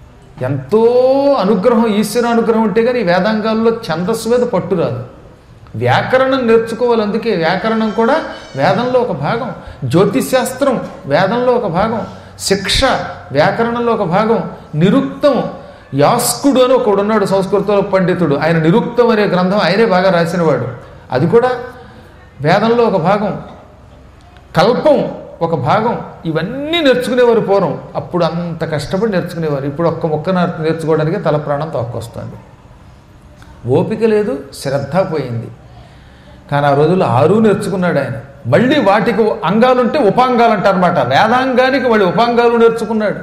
ఎంతో అనుగ్రహం ఈశ్వర అనుగ్రహం ఉంటే కానీ ఈ వేదాంగాల్లో ఛందస్సు మీద పట్టు రాదు వ్యాకరణం నేర్చుకోవాలి అందుకే వ్యాకరణం కూడా వేదంలో ఒక భాగం జ్యోతిశాస్త్రం వేదంలో ఒక భాగం శిక్ష వ్యాకరణంలో ఒక భాగం నిరుక్తం యాస్కుడు అని ఒకడు ఉన్నాడు సంస్కృతంలో పండితుడు ఆయన నిరుక్తం అనే గ్రంథం ఆయనే బాగా రాసినవాడు అది కూడా వేదంలో ఒక భాగం కల్పం ఒక భాగం ఇవన్నీ నేర్చుకునేవారు పూర్వం అప్పుడు అంత కష్టపడి నేర్చుకునేవారు ఇప్పుడు ఒక్క మొక్క నేర్చుకోవడానికి తల ప్రాణం తక్కువస్తుంది ఓపిక లేదు శ్రద్ధ పోయింది కానీ ఆ రోజుల్లో ఆరు నేర్చుకున్నాడు ఆయన మళ్ళీ వాటికి అంగాలుంటే ఉపాంగాలు అంటారనమాట వేదాంగానికి మళ్ళీ ఉపాంగాలు నేర్చుకున్నాడు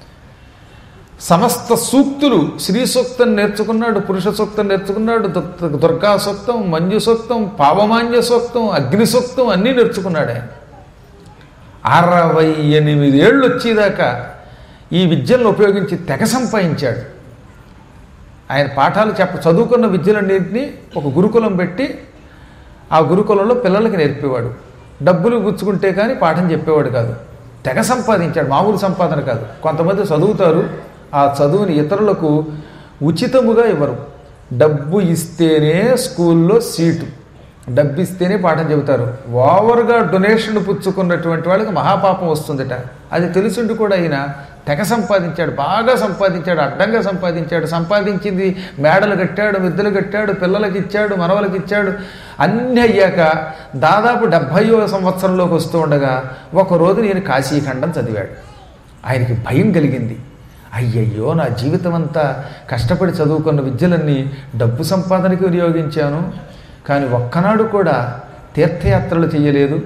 సమస్త సూక్తులు శ్రీ సూక్తం నేర్చుకున్నాడు పురుష సూక్తం నేర్చుకున్నాడు దుర్- దుర్గా సూక్తం మంజు సూక్తం పావమాన్య సూక్తం అగ్ని సూక్తం అన్నీ నేర్చుకున్నాడు ఆయన అరవై ఎనిమిది ఏళ్ళు వచ్చేదాకా ఈ విద్యలను ఉపయోగించి తెగ సంపాదించాడు ఆయన పాఠాలు చెప్ప చదువుకున్న విద్యలన్నింటినీ ఒక గురుకులం పెట్టి ఆ గురుకులంలో పిల్లలకి నేర్పేవాడు డబ్బులు గుచ్చుకుంటే కానీ పాఠం చెప్పేవాడు కాదు తెగ సంపాదించాడు మామూలు సంపాదన కాదు కొంతమంది చదువుతారు ఆ చదువుని ఇతరులకు ఉచితముగా ఇవ్వరు డబ్బు ఇస్తేనే స్కూల్లో సీటు డబ్బు ఇస్తేనే పాఠం చెబుతారు ఓవర్గా డొనేషన్ పుచ్చుకున్నటువంటి వాళ్ళకి మహాపాపం వస్తుందట అది తెలిసిండి కూడా ఆయన తెగ సంపాదించాడు బాగా సంపాదించాడు అడ్డంగా సంపాదించాడు సంపాదించింది మేడలు కట్టాడు మిద్దెలు కట్టాడు పిల్లలకి ఇచ్చాడు మనవలకి ఇచ్చాడు అన్నీ అయ్యాక దాదాపు డెబ్భైవ సంవత్సరంలోకి వస్తూ ఉండగా ఒకరోజు నేను కాశీఖండం చదివాడు ఆయనకి భయం కలిగింది అయ్యయ్యో నా జీవితం అంతా కష్టపడి చదువుకున్న విద్యలన్నీ డబ్బు సంపాదనకి వినియోగించాను కానీ ఒక్కనాడు కూడా తీర్థయాత్రలు చేయలేదు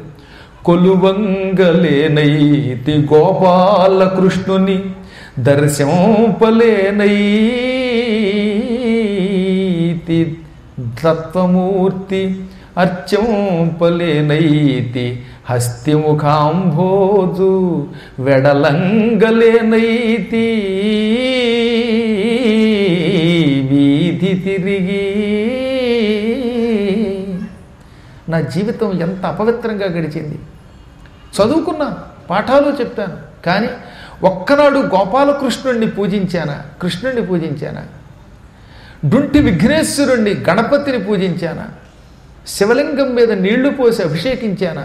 కొలువంగలేనైతి గోపాలకృష్ణుని దర్శంపలేనైతి తత్వమూర్తి అర్చంపలేనైతి హస్తిముఖాంభోజు వెడలంగలేనైతి వీధి తిరిగి నా జీవితం ఎంత అపవిత్రంగా గడిచింది చదువుకున్నాను పాఠాలు చెప్పాను కానీ ఒక్కనాడు గోపాలకృష్ణుణ్ణి పూజించానా కృష్ణుణ్ణి పూజించానా డుంటి విఘ్నేశ్వరుణ్ణి గణపతిని పూజించానా శివలింగం మీద నీళ్లు పోసి అభిషేకించానా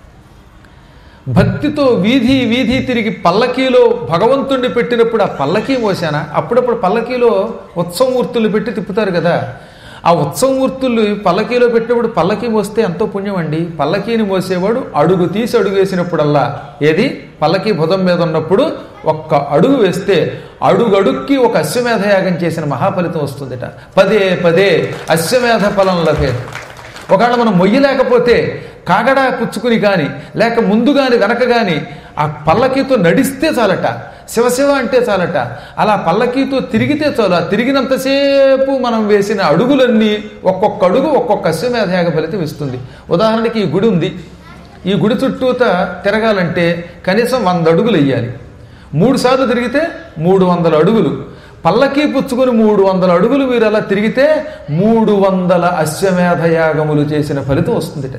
భక్తితో వీధి వీధి తిరిగి పల్లకీలో భగవంతుణ్ణి పెట్టినప్పుడు ఆ పల్లకీ మోసానా అప్పుడప్పుడు పల్లకీలో ఉత్సవమూర్తులు పెట్టి తిప్పుతారు కదా ఆ ఉత్సవమూర్తులు పల్లకీలో పెట్టినప్పుడు పల్లకీ మోస్తే ఎంతో పుణ్యం అండి పల్లకీని మోసేవాడు అడుగు తీసి అడుగు వేసినప్పుడల్లా ఏది పల్లకీ భుజం మీద ఉన్నప్పుడు ఒక్క అడుగు వేస్తే అడుగడుక్కి ఒక అశ్వమేధ యాగం చేసిన మహాఫలితం వస్తుందిట పదే పదే అశ్వమేధ ఫలం లభేది ఒకవేళ మనం మొయ్యలేకపోతే కాగడా పుచ్చుకుని కానీ లేక ముందు కానీ వెనక కానీ ఆ పల్లకీతో నడిస్తే చాలట శివశివ అంటే చాలట అలా పల్లకీతో తిరిగితే చాలు ఆ తిరిగినంతసేపు మనం వేసిన అడుగులన్నీ ఒక్కొక్క అడుగు ఒక్కొక్క అశ్వమేధయాగ ఫలితం ఇస్తుంది ఉదాహరణకి ఈ గుడి ఉంది ఈ గుడి చుట్టూత తిరగాలంటే కనీసం వంద అడుగులు వెయ్యాలి మూడు సార్లు తిరిగితే మూడు వందల అడుగులు పల్లకీ పుచ్చుకొని మూడు వందల అడుగులు మీరు అలా తిరిగితే మూడు వందల అశ్వమేధ యాగములు చేసిన ఫలితం వస్తుందిట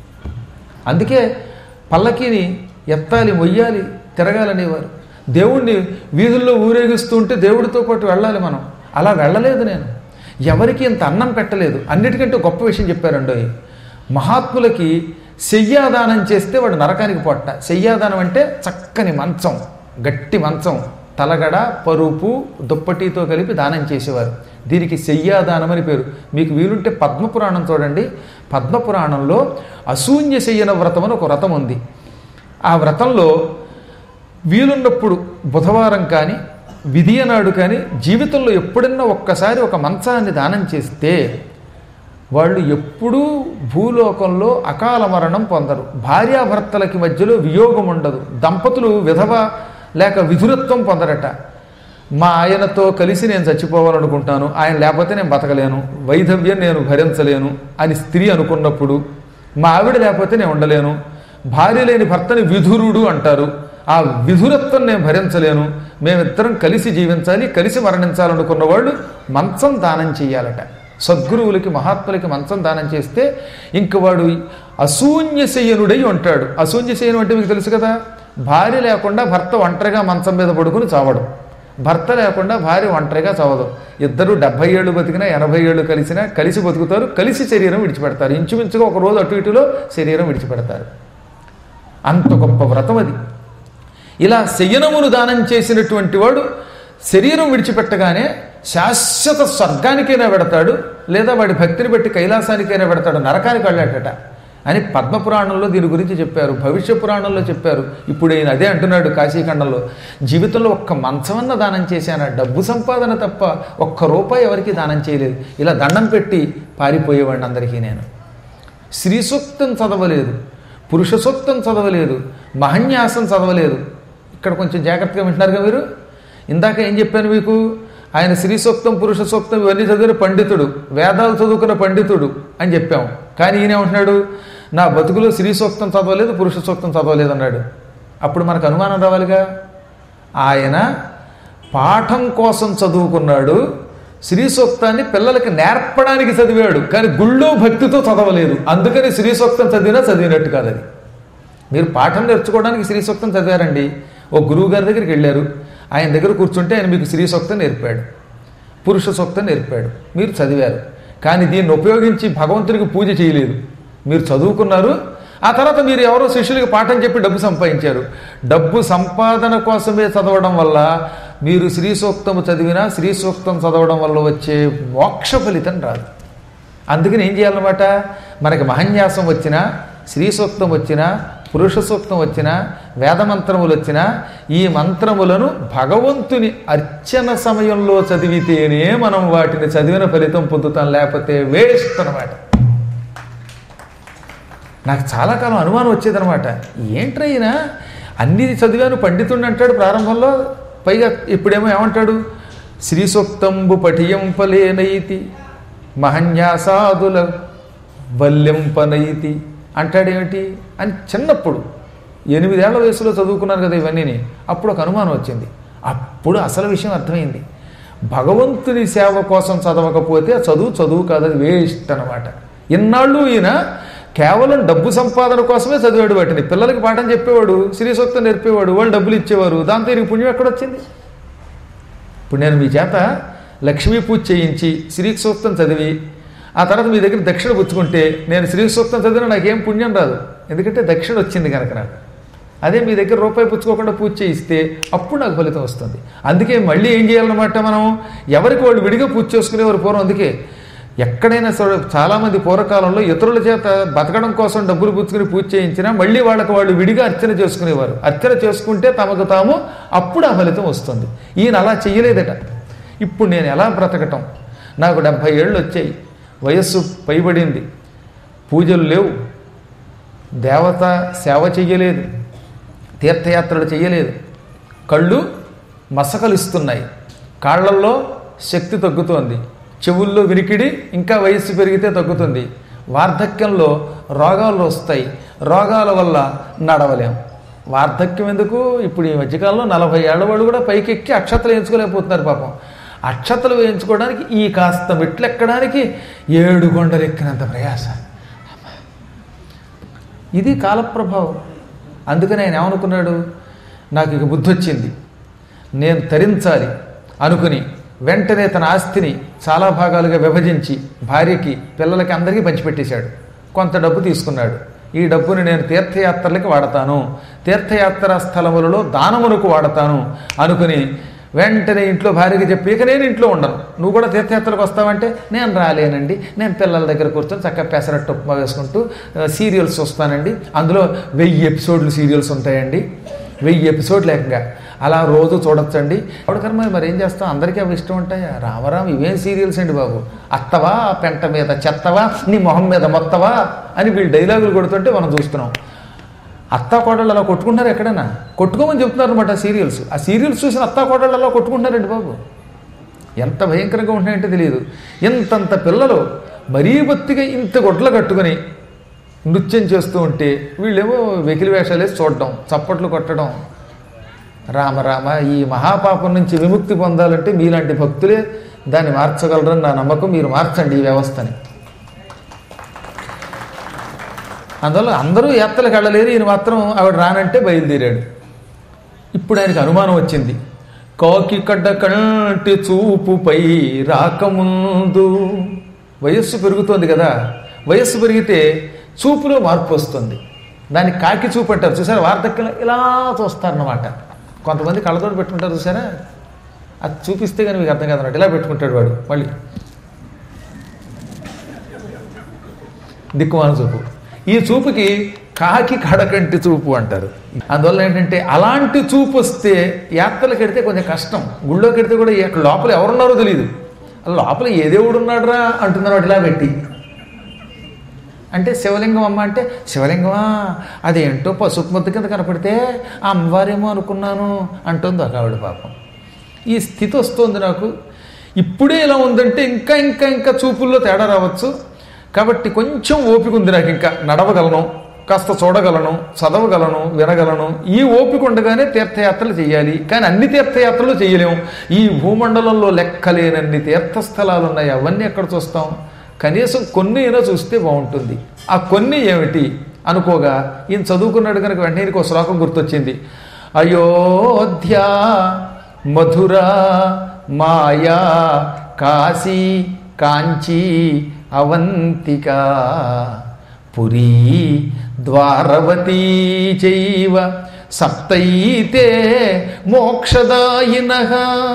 అందుకే పల్లకీని ఎత్తాలి మొయ్యాలి తిరగాలనేవారు దేవుణ్ణి వీధుల్లో ఊరేగిస్తూ ఉంటే దేవుడితో పాటు వెళ్ళాలి మనం అలా వెళ్ళలేదు నేను ఎవరికి ఇంత అన్నం పెట్టలేదు అన్నిటికంటే గొప్ప విషయం చెప్పారండో మహాత్ములకి శయ్యాదానం చేస్తే వాడు నరకానికి పొట్ట శయ్యాదానం అంటే చక్కని మంచం గట్టి మంచం తలగడ పరుపు దుప్పటితో కలిపి దానం చేసేవారు దీనికి శయ్యాదానం అని పేరు మీకు వీలుంటే పద్మపురాణం చూడండి పద్మపురాణంలో అశూన్య శయ్యన వ్రతం అని ఒక వ్రతం ఉంది ఆ వ్రతంలో వీలున్నప్పుడు బుధవారం కానీ విధియ నాడు కానీ జీవితంలో ఎప్పుడన్నా ఒక్కసారి ఒక మంచాన్ని దానం చేస్తే వాళ్ళు ఎప్పుడూ భూలోకంలో అకాల మరణం పొందరు భార్యాభర్తలకి మధ్యలో వియోగం ఉండదు దంపతులు విధవ లేక విధురత్వం పొందరట మా ఆయనతో కలిసి నేను చచ్చిపోవాలనుకుంటాను ఆయన లేకపోతే నేను బతకలేను వైధవ్యం నేను భరించలేను అని స్త్రీ అనుకున్నప్పుడు మా ఆవిడ లేకపోతే నేను ఉండలేను భార్య లేని భర్తని విధురుడు అంటారు ఆ విధురత్వం నేను భరించలేను మేమిద్దరం కలిసి జీవించాలి కలిసి మరణించాలనుకున్న వాళ్ళు మంచం దానం చేయాలట సద్గురువులకి మహాత్ములకి మంచం దానం చేస్తే ఇంక వాడు అశూన్యశయనుడై ఉంటాడు అశూన్యశయనం అంటే మీకు తెలుసు కదా భార్య లేకుండా భర్త ఒంటరిగా మంచం మీద పడుకుని చావడం భర్త లేకుండా భార్య ఒంటరిగా చదవదు ఇద్దరు డెబ్బై ఏళ్ళు బతికినా ఎనభై ఏళ్ళు కలిసినా కలిసి బతుకుతారు కలిసి శరీరం విడిచిపెడతారు ఇంచుమించుగా ఒక రోజు అటు ఇటులో శరీరం విడిచిపెడతారు అంత గొప్ప వ్రతం అది ఇలా శయనమును దానం చేసినటువంటి వాడు శరీరం విడిచిపెట్టగానే శాశ్వత స్వర్గానికైనా పెడతాడు లేదా వాడి భక్తిని బట్టి కైలాసానికైనా పెడతాడు నరకానికి వెళ్ళాడట అని పద్మపురాణంలో దీని గురించి చెప్పారు భవిష్య పురాణంలో చెప్పారు ఇప్పుడు ఈయన అదే అంటున్నాడు కాశీఖండంలో జీవితంలో ఒక్క మంచమన్న దానం చేశాను డబ్బు సంపాదన తప్ప ఒక్క రూపాయి ఎవరికి దానం చేయలేదు ఇలా దండం పెట్టి పారిపోయేవాడిని అందరికీ నేను స్త్రీ సూక్తం చదవలేదు పురుష సూక్తం చదవలేదు మహన్యాసం చదవలేదు ఇక్కడ కొంచెం జాగ్రత్తగా వింటున్నారుగా మీరు ఇందాక ఏం చెప్పాను మీకు ఆయన స్త్రీ సూక్తం పురుష సూక్తం ఇవన్నీ చదివిన పండితుడు వేదాలు చదువుకున్న పండితుడు అని చెప్పాం కానీ ఈయన ఏమంటున్నాడు నా బతుకులో స్త్రీ సూక్తం చదవలేదు పురుష సూక్తం చదవలేదు అన్నాడు అప్పుడు మనకు అనుమానం రావాలిగా ఆయన పాఠం కోసం చదువుకున్నాడు శ్రీ సూక్తాన్ని పిల్లలకి నేర్పడానికి చదివాడు కానీ గుళ్ళో భక్తితో చదవలేదు అందుకని శ్రీ సూక్తం చదివినా చదివినట్టు కాదు అది మీరు పాఠం నేర్చుకోవడానికి శ్రీ సూక్తం చదివారండి ఓ గురువు గారి దగ్గరికి వెళ్ళారు ఆయన దగ్గర కూర్చుంటే ఆయన మీకు శ్రీ సూక్తం నేర్పాడు పురుష సూక్తం నేర్పాడు మీరు చదివారు కానీ దీన్ని ఉపయోగించి భగవంతునికి పూజ చేయలేదు మీరు చదువుకున్నారు ఆ తర్వాత మీరు ఎవరో శిష్యులకి పాఠం చెప్పి డబ్బు సంపాదించారు డబ్బు సంపాదన కోసమే చదవడం వల్ల మీరు శ్రీ సూక్తము చదివినా శ్రీ సూక్తం చదవడం వల్ల వచ్చే మోక్ష ఫలితం రాదు అందుకని ఏం చేయాలన్నమాట మనకి మహన్యాసం వచ్చినా శ్రీ సూక్తం వచ్చినా పురుష సూక్తం వచ్చినా వేదమంత్రములు వచ్చినా ఈ మంత్రములను భగవంతుని అర్చన సమయంలో చదివితేనే మనం వాటిని చదివిన ఫలితం పొందుతాం లేకపోతే వేస్ట్ అనమాట నాకు చాలా కాలం అనుమానం వచ్చేదనమాట ఏంట్రైనా అన్ని చదివాను పండితుడిని అంటాడు ప్రారంభంలో పైగా ఇప్పుడేమో ఏమంటాడు శ్రీ సూక్తంబు పఠియంపలేనైతి మహన్యాసాదుల వల్లింపనైతి అంటాడేమిటి అని చిన్నప్పుడు ఎనిమిదేళ్ల వయసులో చదువుకున్నాను కదా ఇవన్నీని అప్పుడు ఒక అనుమానం వచ్చింది అప్పుడు అసలు విషయం అర్థమైంది భగవంతుని సేవ కోసం చదవకపోతే ఆ చదువు చదువు కాదు అది వేస్ట్ అనమాట ఇన్నాళ్ళు ఈయన కేవలం డబ్బు సంపాదన కోసమే చదివాడు వాటిని పిల్లలకి పాఠం చెప్పేవాడు శ్రీ సూక్తం నేర్పేవాడు వాళ్ళు డబ్బులు ఇచ్చేవారు దాంతో ఈయనకి పుణ్యం ఎక్కడొచ్చింది ఇప్పుడు నేను మీ చేత లక్ష్మీ పూజ చేయించి శ్రీ సూక్తం చదివి ఆ తర్వాత మీ దగ్గర దక్షిణ పుచ్చుకుంటే నేను శ్రీ సూక్తం చదివినా నాకేం పుణ్యం రాదు ఎందుకంటే దక్షిణ వచ్చింది కనుక నాకు అదే మీ దగ్గర రూపాయి పుచ్చుకోకుండా పూజ చేయిస్తే అప్పుడు నాకు ఫలితం వస్తుంది అందుకే మళ్ళీ ఏం చేయాలన్నమాట మనం ఎవరికి వాళ్ళు విడిగా పూజ చేసుకునేవారు పూర్వం అందుకే ఎక్కడైనా సరే చాలామంది పూర్వకాలంలో ఇతరుల చేత బతకడం కోసం డబ్బులు పుచ్చుకుని పూజ చేయించినా మళ్ళీ వాళ్ళకి వాళ్ళు విడిగా అర్చన చేసుకునేవారు అర్చన చేసుకుంటే తమకు తాము అప్పుడు ఆ ఫలితం వస్తుంది ఈయన అలా చెయ్యలేదట ఇప్పుడు నేను ఎలా బ్రతకటం నాకు డెబ్భై ఏళ్ళు వచ్చాయి వయస్సు పైబడింది పూజలు లేవు దేవత సేవ చెయ్యలేదు తీర్థయాత్రలు చెయ్యలేదు కళ్ళు మసకలిస్తున్నాయి కాళ్ళల్లో శక్తి తగ్గుతోంది చెవుల్లో వినికిడి ఇంకా వయస్సు పెరిగితే తగ్గుతుంది వార్ధక్యంలో రోగాలు వస్తాయి రోగాల వల్ల నడవలేం వార్ధక్యం ఎందుకు ఇప్పుడు ఈ మధ్యకాలంలో నలభై ఏళ్ళ వాళ్ళు కూడా పైకెక్కి అక్షతలు వేయించుకోలేకపోతున్నారు పాపం అక్షతలు వేయించుకోవడానికి ఈ కాస్త మెట్లు ఎక్కడానికి ఏడు కొండలు ఎక్కినంత ప్రయాస ఇది కాలప్రభావం అందుకని ఆయన ఏమనుకున్నాడు నాకు ఇక బుద్ధి వచ్చింది నేను తరించాలి అనుకుని వెంటనే తన ఆస్తిని చాలా భాగాలుగా విభజించి భార్యకి పిల్లలకి అందరికీ పంచిపెట్టేశాడు కొంత డబ్బు తీసుకున్నాడు ఈ డబ్బుని నేను తీర్థయాత్రలకి వాడతాను తీర్థయాత్ర స్థలములలో దానమునకు వాడతాను అనుకుని వెంటనే ఇంట్లో భార్యకి చెప్పి ఇక నేను ఇంట్లో ఉండను నువ్వు కూడా తీర్థయాత్రకు వస్తావంటే నేను రాలేనండి నేను పిల్లల దగ్గర కూర్చొని చక్కగా పెసరట్టు ఉప్మా వేసుకుంటూ ఆ, సీరియల్స్ వస్తానండి అందులో వెయ్యి ఎపిసోడ్లు సీరియల్స్ ఉంటాయండి వెయ్యి ఎపిసోడ్లు ఏకంగా అలా రోజు చూడొచ్చండి ఎవరికన్నా మరి మరి ఏం చేస్తాం అందరికీ అవి ఇష్టం ఉంటాయా రామరామ్ ఇవేం సీరియల్స్ అండి బాబు అత్తవా పెంట మీద చెత్తవా నీ మొహం మీద మొత్తవా అని వీళ్ళు డైలాగులు కొడుతుంటే మనం చూస్తున్నాం అత్తా కోడళ్ళు అలా కొట్టుకుంటున్నారు ఎక్కడైనా కొట్టుకోమని చెప్తున్నారు అనమాట సీరియల్స్ ఆ సీరియల్స్ చూసిన అత్తా కోడళ్ళు అలా కొట్టుకుంటున్నారండి బాబు ఎంత భయంకరంగా ఉంటున్నాయంటే తెలియదు ఇంతంత పిల్లలు మరీ బొత్తిగా ఇంత గొడ్ల కట్టుకొని నృత్యం చేస్తూ ఉంటే వీళ్ళేమో వెకిలి వేషాలు వేసి చూడడం చప్పట్లు కొట్టడం రామ రామ ఈ మహాపాపం నుంచి విముక్తి పొందాలంటే మీలాంటి భక్తులే దాన్ని మార్చగలరని నా నమ్మకం మీరు మార్చండి ఈ వ్యవస్థని అందువల్ల అందరూ యాత్రలకు వెళ్ళలేరు ఈయన మాత్రం ఆవిడ రానంటే బయలుదేరాడు ఇప్పుడు ఆయనకు అనుమానం వచ్చింది కాకి కడ్డ కంటి చూపుపై రాకముందు వయస్సు పెరుగుతోంది కదా వయస్సు పెరిగితే చూపులో మార్పు వస్తుంది దాన్ని కాకి చూపు అంటారు చూసారా వార్ధక్యంలో ఇలా చూస్తారన్నమాట కొంతమంది కళ్ళతోటి పెట్టుకుంటారు చూసారా అది చూపిస్తే కానీ మీకు అర్థం కాదన్నమాట ఇలా పెట్టుకుంటాడు వాడు మళ్ళీ దిక్కుమాల చూపు ఈ చూపుకి కాకి కడకంటి చూపు అంటారు అందువల్ల ఏంటంటే అలాంటి చూపు వస్తే యాత్రలకు వెడితే కొంచెం కష్టం గుళ్ళోకి వెడితే కూడా ఎక్కడ లోపల ఎవరున్నారో తెలియదు అలా లోపల ఏ దేవుడు ఉన్నాడురా అంటున్నారు వాడు ఇలా పెట్టి అంటే శివలింగం అమ్మ అంటే శివలింగమా అదేంటో పసుపు ముద్ద కింద కనపడితే ఆ అమ్మవారేమో అనుకున్నాను అంటుంది ఒక ఆవిడ పాపం ఈ స్థితి వస్తుంది నాకు ఇప్పుడే ఇలా ఉందంటే ఇంకా ఇంకా ఇంకా చూపుల్లో తేడా రావచ్చు కాబట్టి కొంచెం ఓపిక ఉంది నాకు ఇంకా నడవగలను కాస్త చూడగలను చదవగలను వినగలను ఈ ఓపిక ఉండగానే తీర్థయాత్రలు చేయాలి కానీ అన్ని తీర్థయాత్రలు చేయలేము ఈ భూమండలంలో లెక్కలేనన్ని తీర్థస్థలాలు ఉన్నాయి అవన్నీ ఎక్కడ చూస్తాం కనీసం కొన్ని అయినా చూస్తే బాగుంటుంది ఆ కొన్ని ఏమిటి అనుకోగా ఈయన చదువుకున్నాడు కనుక వెంటనే ఈయనకు ఒక శ్లోకం గుర్తొచ్చింది అయోధ్య మధుర మాయా కాశీ కాంచీ అవంతిక పురీ ద్వారవతీ చైవ సప్తైతే మోక్షదాయిన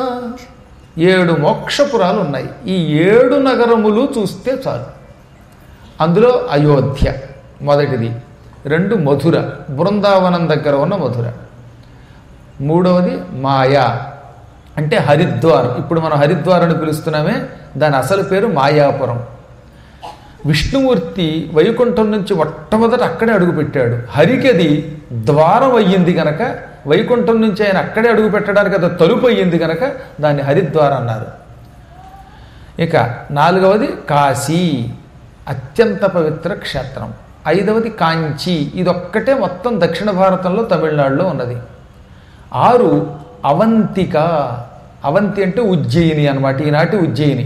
ఏడు మోక్షపురాలు ఉన్నాయి ఈ ఏడు నగరములు చూస్తే చాలు అందులో అయోధ్య మొదటిది రెండు మధుర బృందావనం దగ్గర ఉన్న మధుర మూడవది మాయా అంటే హరిద్వార్ ఇప్పుడు మనం హరిద్వార్ అని పిలుస్తున్నామే దాని అసలు పేరు మాయాపురం విష్ణుమూర్తి వైకుంఠం నుంచి మొట్టమొదట అక్కడే అడుగుపెట్టాడు హరికి అది ద్వారం అయ్యింది గనక వైకుంఠం నుంచి ఆయన అక్కడే అడుగు పెట్టడానికి అది తలుపు అయ్యింది గనక దాన్ని హరిద్వారం అన్నారు ఇక నాలుగవది కాశీ అత్యంత పవిత్ర క్షేత్రం ఐదవది కాంచీ ఇదొక్కటే మొత్తం దక్షిణ భారతంలో తమిళనాడులో ఉన్నది ఆరు అవంతిక అవంతి అంటే ఉజ్జయిని అనమాట ఈనాటి ఉజ్జయిని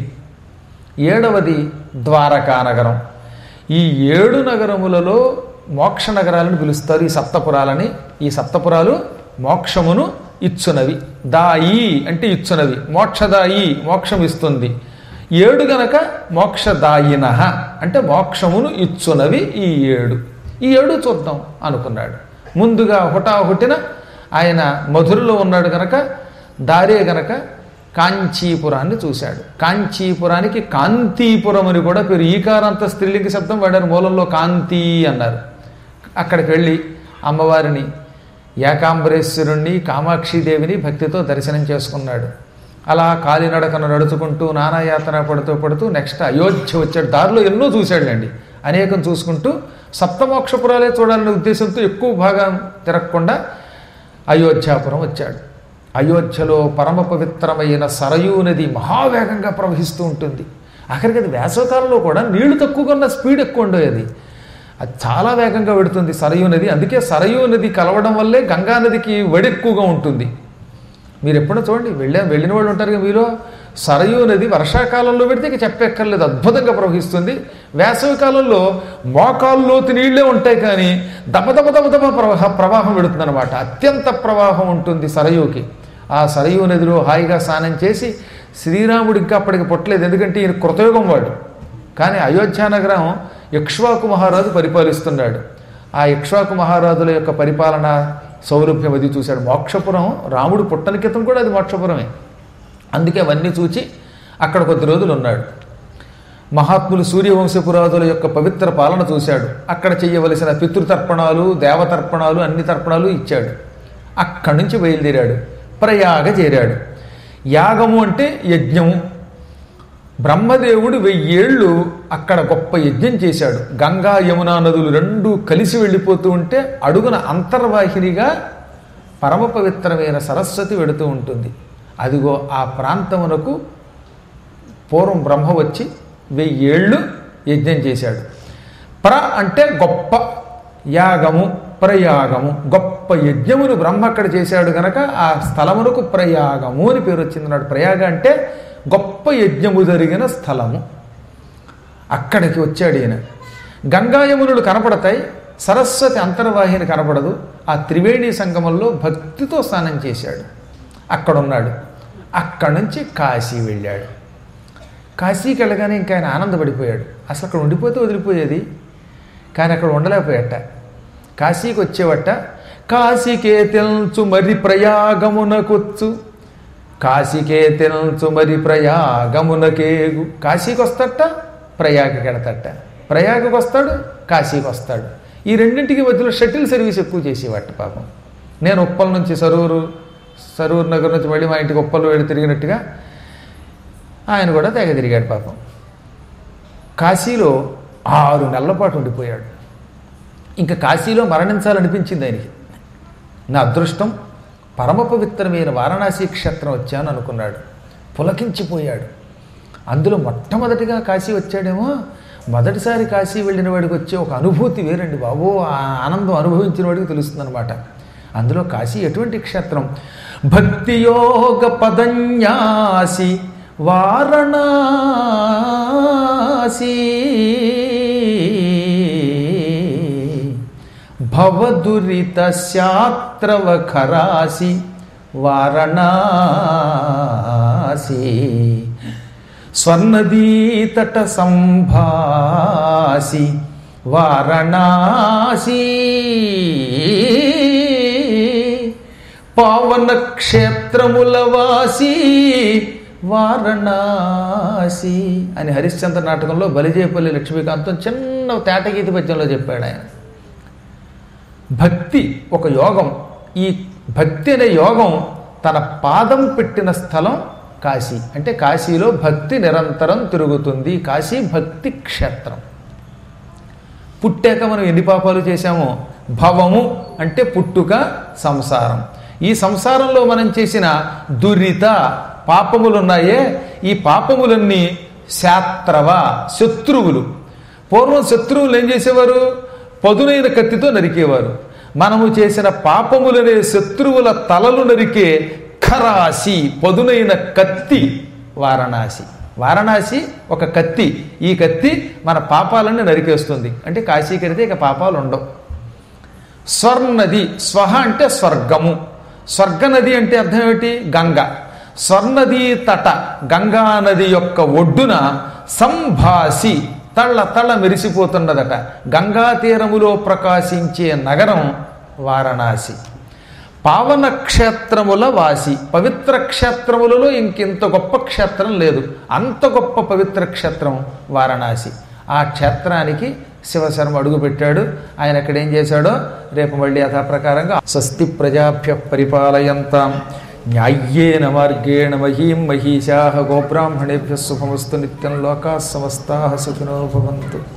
ఏడవది ద్వారకా నగరం ఈ ఏడు నగరములలో మోక్ష నగరాలను పిలుస్తారు ఈ సప్తపురాలని ఈ సప్తపురాలు మోక్షమును ఇచ్చునవి దాయి అంటే ఇచ్చునవి మోక్షదాయి మోక్షం ఇస్తుంది ఏడు గనక మోక్షదాయిన అంటే మోక్షమును ఇచ్చునవి ఈ ఏడు ఈ ఏడు చూద్దాం అనుకున్నాడు ముందుగా హుటాహుటిన ఆయన మధురలో ఉన్నాడు గనక దారే గనక కాంచీపురాన్ని చూశాడు కాంచీపురానికి కాంతీపురం అని కూడా పేరు ఈకారాంత స్త్రీలింగ శబ్దం వాడారు మూలంలో కాంతి అన్నారు అక్కడికి వెళ్ళి అమ్మవారిని ఏకాంబరేశ్వరుణ్ణి కామాక్షిదేవిని భక్తితో దర్శనం చేసుకున్నాడు అలా కాలినడకను నడుచుకుంటూ నానాయాతన పడుతూ పడుతూ నెక్స్ట్ అయోధ్య వచ్చాడు దారిలో ఎన్నో చూశాడులేండి అనేకం చూసుకుంటూ సప్తమోక్షపురాలే చూడాలనే ఉద్దేశంతో ఎక్కువ భాగం తిరగకుండా అయోధ్యాపురం వచ్చాడు అయోధ్యలో పరమ పవిత్రమైన సరయూ నది మహావేగంగా ప్రవహిస్తూ ఉంటుంది అక్కడికి అది వేసవకాలంలో కూడా నీళ్లు తక్కువగా ఉన్న స్పీడ్ ఎక్కువ ఉండేది అది చాలా వేగంగా వెడుతుంది సరయూ నది అందుకే సరయూ నది కలవడం వల్లే గంగా నదికి వడి ఎక్కువగా ఉంటుంది మీరు ఎప్పుడో చూడండి వెళ్ళా వెళ్ళిన వాళ్ళు ఉంటారు కదా మీలో సరయూ నది వర్షాకాలంలో పెడితే ఇక చెప్పెక్కర్లేదు అద్భుతంగా ప్రవహిస్తుంది వేసవి కాలంలో మోకాల్లోతు నీళ్లే ఉంటాయి కానీ దమ దమ దమ దమ ప్రవాహ ప్రవాహం పెడుతుంది అనమాట అత్యంత ప్రవాహం ఉంటుంది సరయూకి ఆ సరయూ నదిలో హాయిగా స్నానం చేసి శ్రీరాముడు ఇంకా అప్పటికి పుట్టలేదు ఎందుకంటే ఈయన కృతయుగం వాడు కానీ అయోధ్య నగరం ఇక్ష్వాకు మహారాజు పరిపాలిస్తున్నాడు ఆ ఇక్ష్వాకు మహారాజుల యొక్క పరిపాలన సౌలభ్యం అది చూశాడు మోక్షపురం రాముడు పుట్టని క్రితం కూడా అది మోక్షపురమే అందుకే అవన్నీ చూచి అక్కడ కొద్ది రోజులు ఉన్నాడు మహాత్ములు సూర్యవంశపురాదుల యొక్క పవిత్ర పాలన చూశాడు అక్కడ చేయవలసిన పితృతర్పణాలు దేవతర్పణాలు అన్ని తర్పణాలు ఇచ్చాడు అక్కడి నుంచి బయలుదేరాడు ప్రయాగ చేరాడు యాగము అంటే యజ్ఞము బ్రహ్మదేవుడు వెయ్యేళ్ళు అక్కడ గొప్ప యజ్ఞం చేశాడు గంగా యమునా నదులు రెండు కలిసి వెళ్ళిపోతూ ఉంటే అడుగున అంతర్వాహినిగా పరమ పవిత్రమైన సరస్వతి వెడుతూ ఉంటుంది అదిగో ఆ ప్రాంతమునకు పూర్వం బ్రహ్మ వచ్చి వెయ్యేళ్ళు యజ్ఞం చేశాడు ప్ర అంటే గొప్ప యాగము ప్రయాగము గొప్ప యజ్ఞమును బ్రహ్మ అక్కడ చేశాడు గనక ఆ స్థలమునకు ప్రయాగము అని పేరు వచ్చింది నాడు ప్రయాగ అంటే గొప్ప యజ్ఞము జరిగిన స్థలము అక్కడికి వచ్చాడు ఈయన గంగాయమునులు కనపడతాయి సరస్వతి అంతర్వాహిని కనపడదు ఆ త్రివేణి సంగమంలో భక్తితో స్నానం చేశాడు అక్కడ ఉన్నాడు అక్కడి నుంచి కాశీ వెళ్ళాడు కాశీకి వెళ్ళగానే ఇంకా ఆయన ఆనందపడిపోయాడు అసలు అక్కడ ఉండిపోతే వదిలిపోయేది కానీ అక్కడ ఉండలేకపోయాట కాశీకి వచ్చేవట కాశీకే తెలుచు మరి ప్రయాగమునకొచ్చు కాశీకే తెలుచు మరి ప్రయాగమునకేగు కాశీకి వస్తాట ప్రయాగకి వెడతాట ప్రయాగకి వస్తాడు కాశీకి వస్తాడు ఈ రెండింటికి మధ్యలో షటిల్ సర్వీస్ ఎక్కువ చేసేవాట పాపం నేను ఉప్పల్ నుంచి సరూరు సరూరు నగర్ నుంచి మళ్ళీ మా ఇంటికి ఉప్పలు వెళ్ళి తిరిగినట్టుగా ఆయన కూడా తెగ తిరిగాడు పాపం కాశీలో ఆరు నెలల పాటు ఉండిపోయాడు ఇంకా కాశీలో మరణించాలనిపించింది ఆయనకి నా అదృష్టం పరమ పవిత్రమైన వారణాసి క్షేత్రం వచ్చాను అనుకున్నాడు పులకించిపోయాడు అందులో మొట్టమొదటిగా కాశీ వచ్చాడేమో మొదటిసారి కాశీ వెళ్ళిన వాడికి వచ్చే ఒక అనుభూతి వేరండి బాబు ఆ ఆనందం అనుభవించిన వాడికి తెలుస్తుందన్నమాట అందులో కాశీ ఎటువంటి క్షేత్రం భక్తి యోగ పదన్యాసి వారణాసి భవదురిత శాత్రవ ఖరాసి వారణాసి స్వర్ణదీతట సంభాసి వారణాసి పావన క్షేత్రముల వాసి వారణాసి అని హరిశ్చంద్ర నాటకంలో బలిజేపల్లి లక్ష్మీకాంతం చిన్న తేటగీతి పద్యంలో చెప్పాడు ఆయన భక్తి ఒక యోగం ఈ భక్తి అనే యోగం తన పాదం పెట్టిన స్థలం కాశీ అంటే కాశీలో భక్తి నిరంతరం తిరుగుతుంది కాశీ భక్తి క్షేత్రం పుట్టాక మనం ఎన్ని పాపాలు చేశామో భవము అంటే పుట్టుక సంసారం ఈ సంసారంలో మనం చేసిన దురిత పాపములు ఉన్నాయే ఈ పాపములన్నీ శాత్రవ శత్రువులు పూర్వం శత్రువులు ఏం చేసేవారు పదునైన కత్తితో నరికేవారు మనము చేసిన పాపములనే శత్రువుల తలలు నరికే ఖరాసి పదునైన కత్తి వారణాసి వారణాసి ఒక కత్తి ఈ కత్తి మన పాపాలన్నీ నరికేస్తుంది అంటే కాశీకి వెళితే ఇక పాపాలు ఉండవు స్వర్ణది స్వహ అంటే స్వర్గము స్వర్గనది అంటే అర్థం ఏమిటి గంగ స్వర్ణది తట గంగా నది యొక్క ఒడ్డున సంభాసి తళ్ళ తళ్ళ మెరిసిపోతున్నదట గంగా తీరములో ప్రకాశించే నగరం వారణాసి పావన క్షేత్రముల వాసి పవిత్ర క్షేత్రములలో ఇంకింత గొప్ప క్షేత్రం లేదు అంత గొప్ప పవిత్ర క్షేత్రం వారణాసి ఆ క్షేత్రానికి శివశర్మ అడుగుపెట్టాడు ఆయన అక్కడ ఏం చేశాడో రేపు మళ్ళీ యథాప్రకారంగా స్వస్తి ప్రజాభ్య పరిపాలయంతాం న్యాయ్యేన మార్గేణ మహీం మహిషా గోబ్రాహ్మణేభ్య శుభమస్తు నిత్యం లోకా సమస్తా సుఖినో భవంతు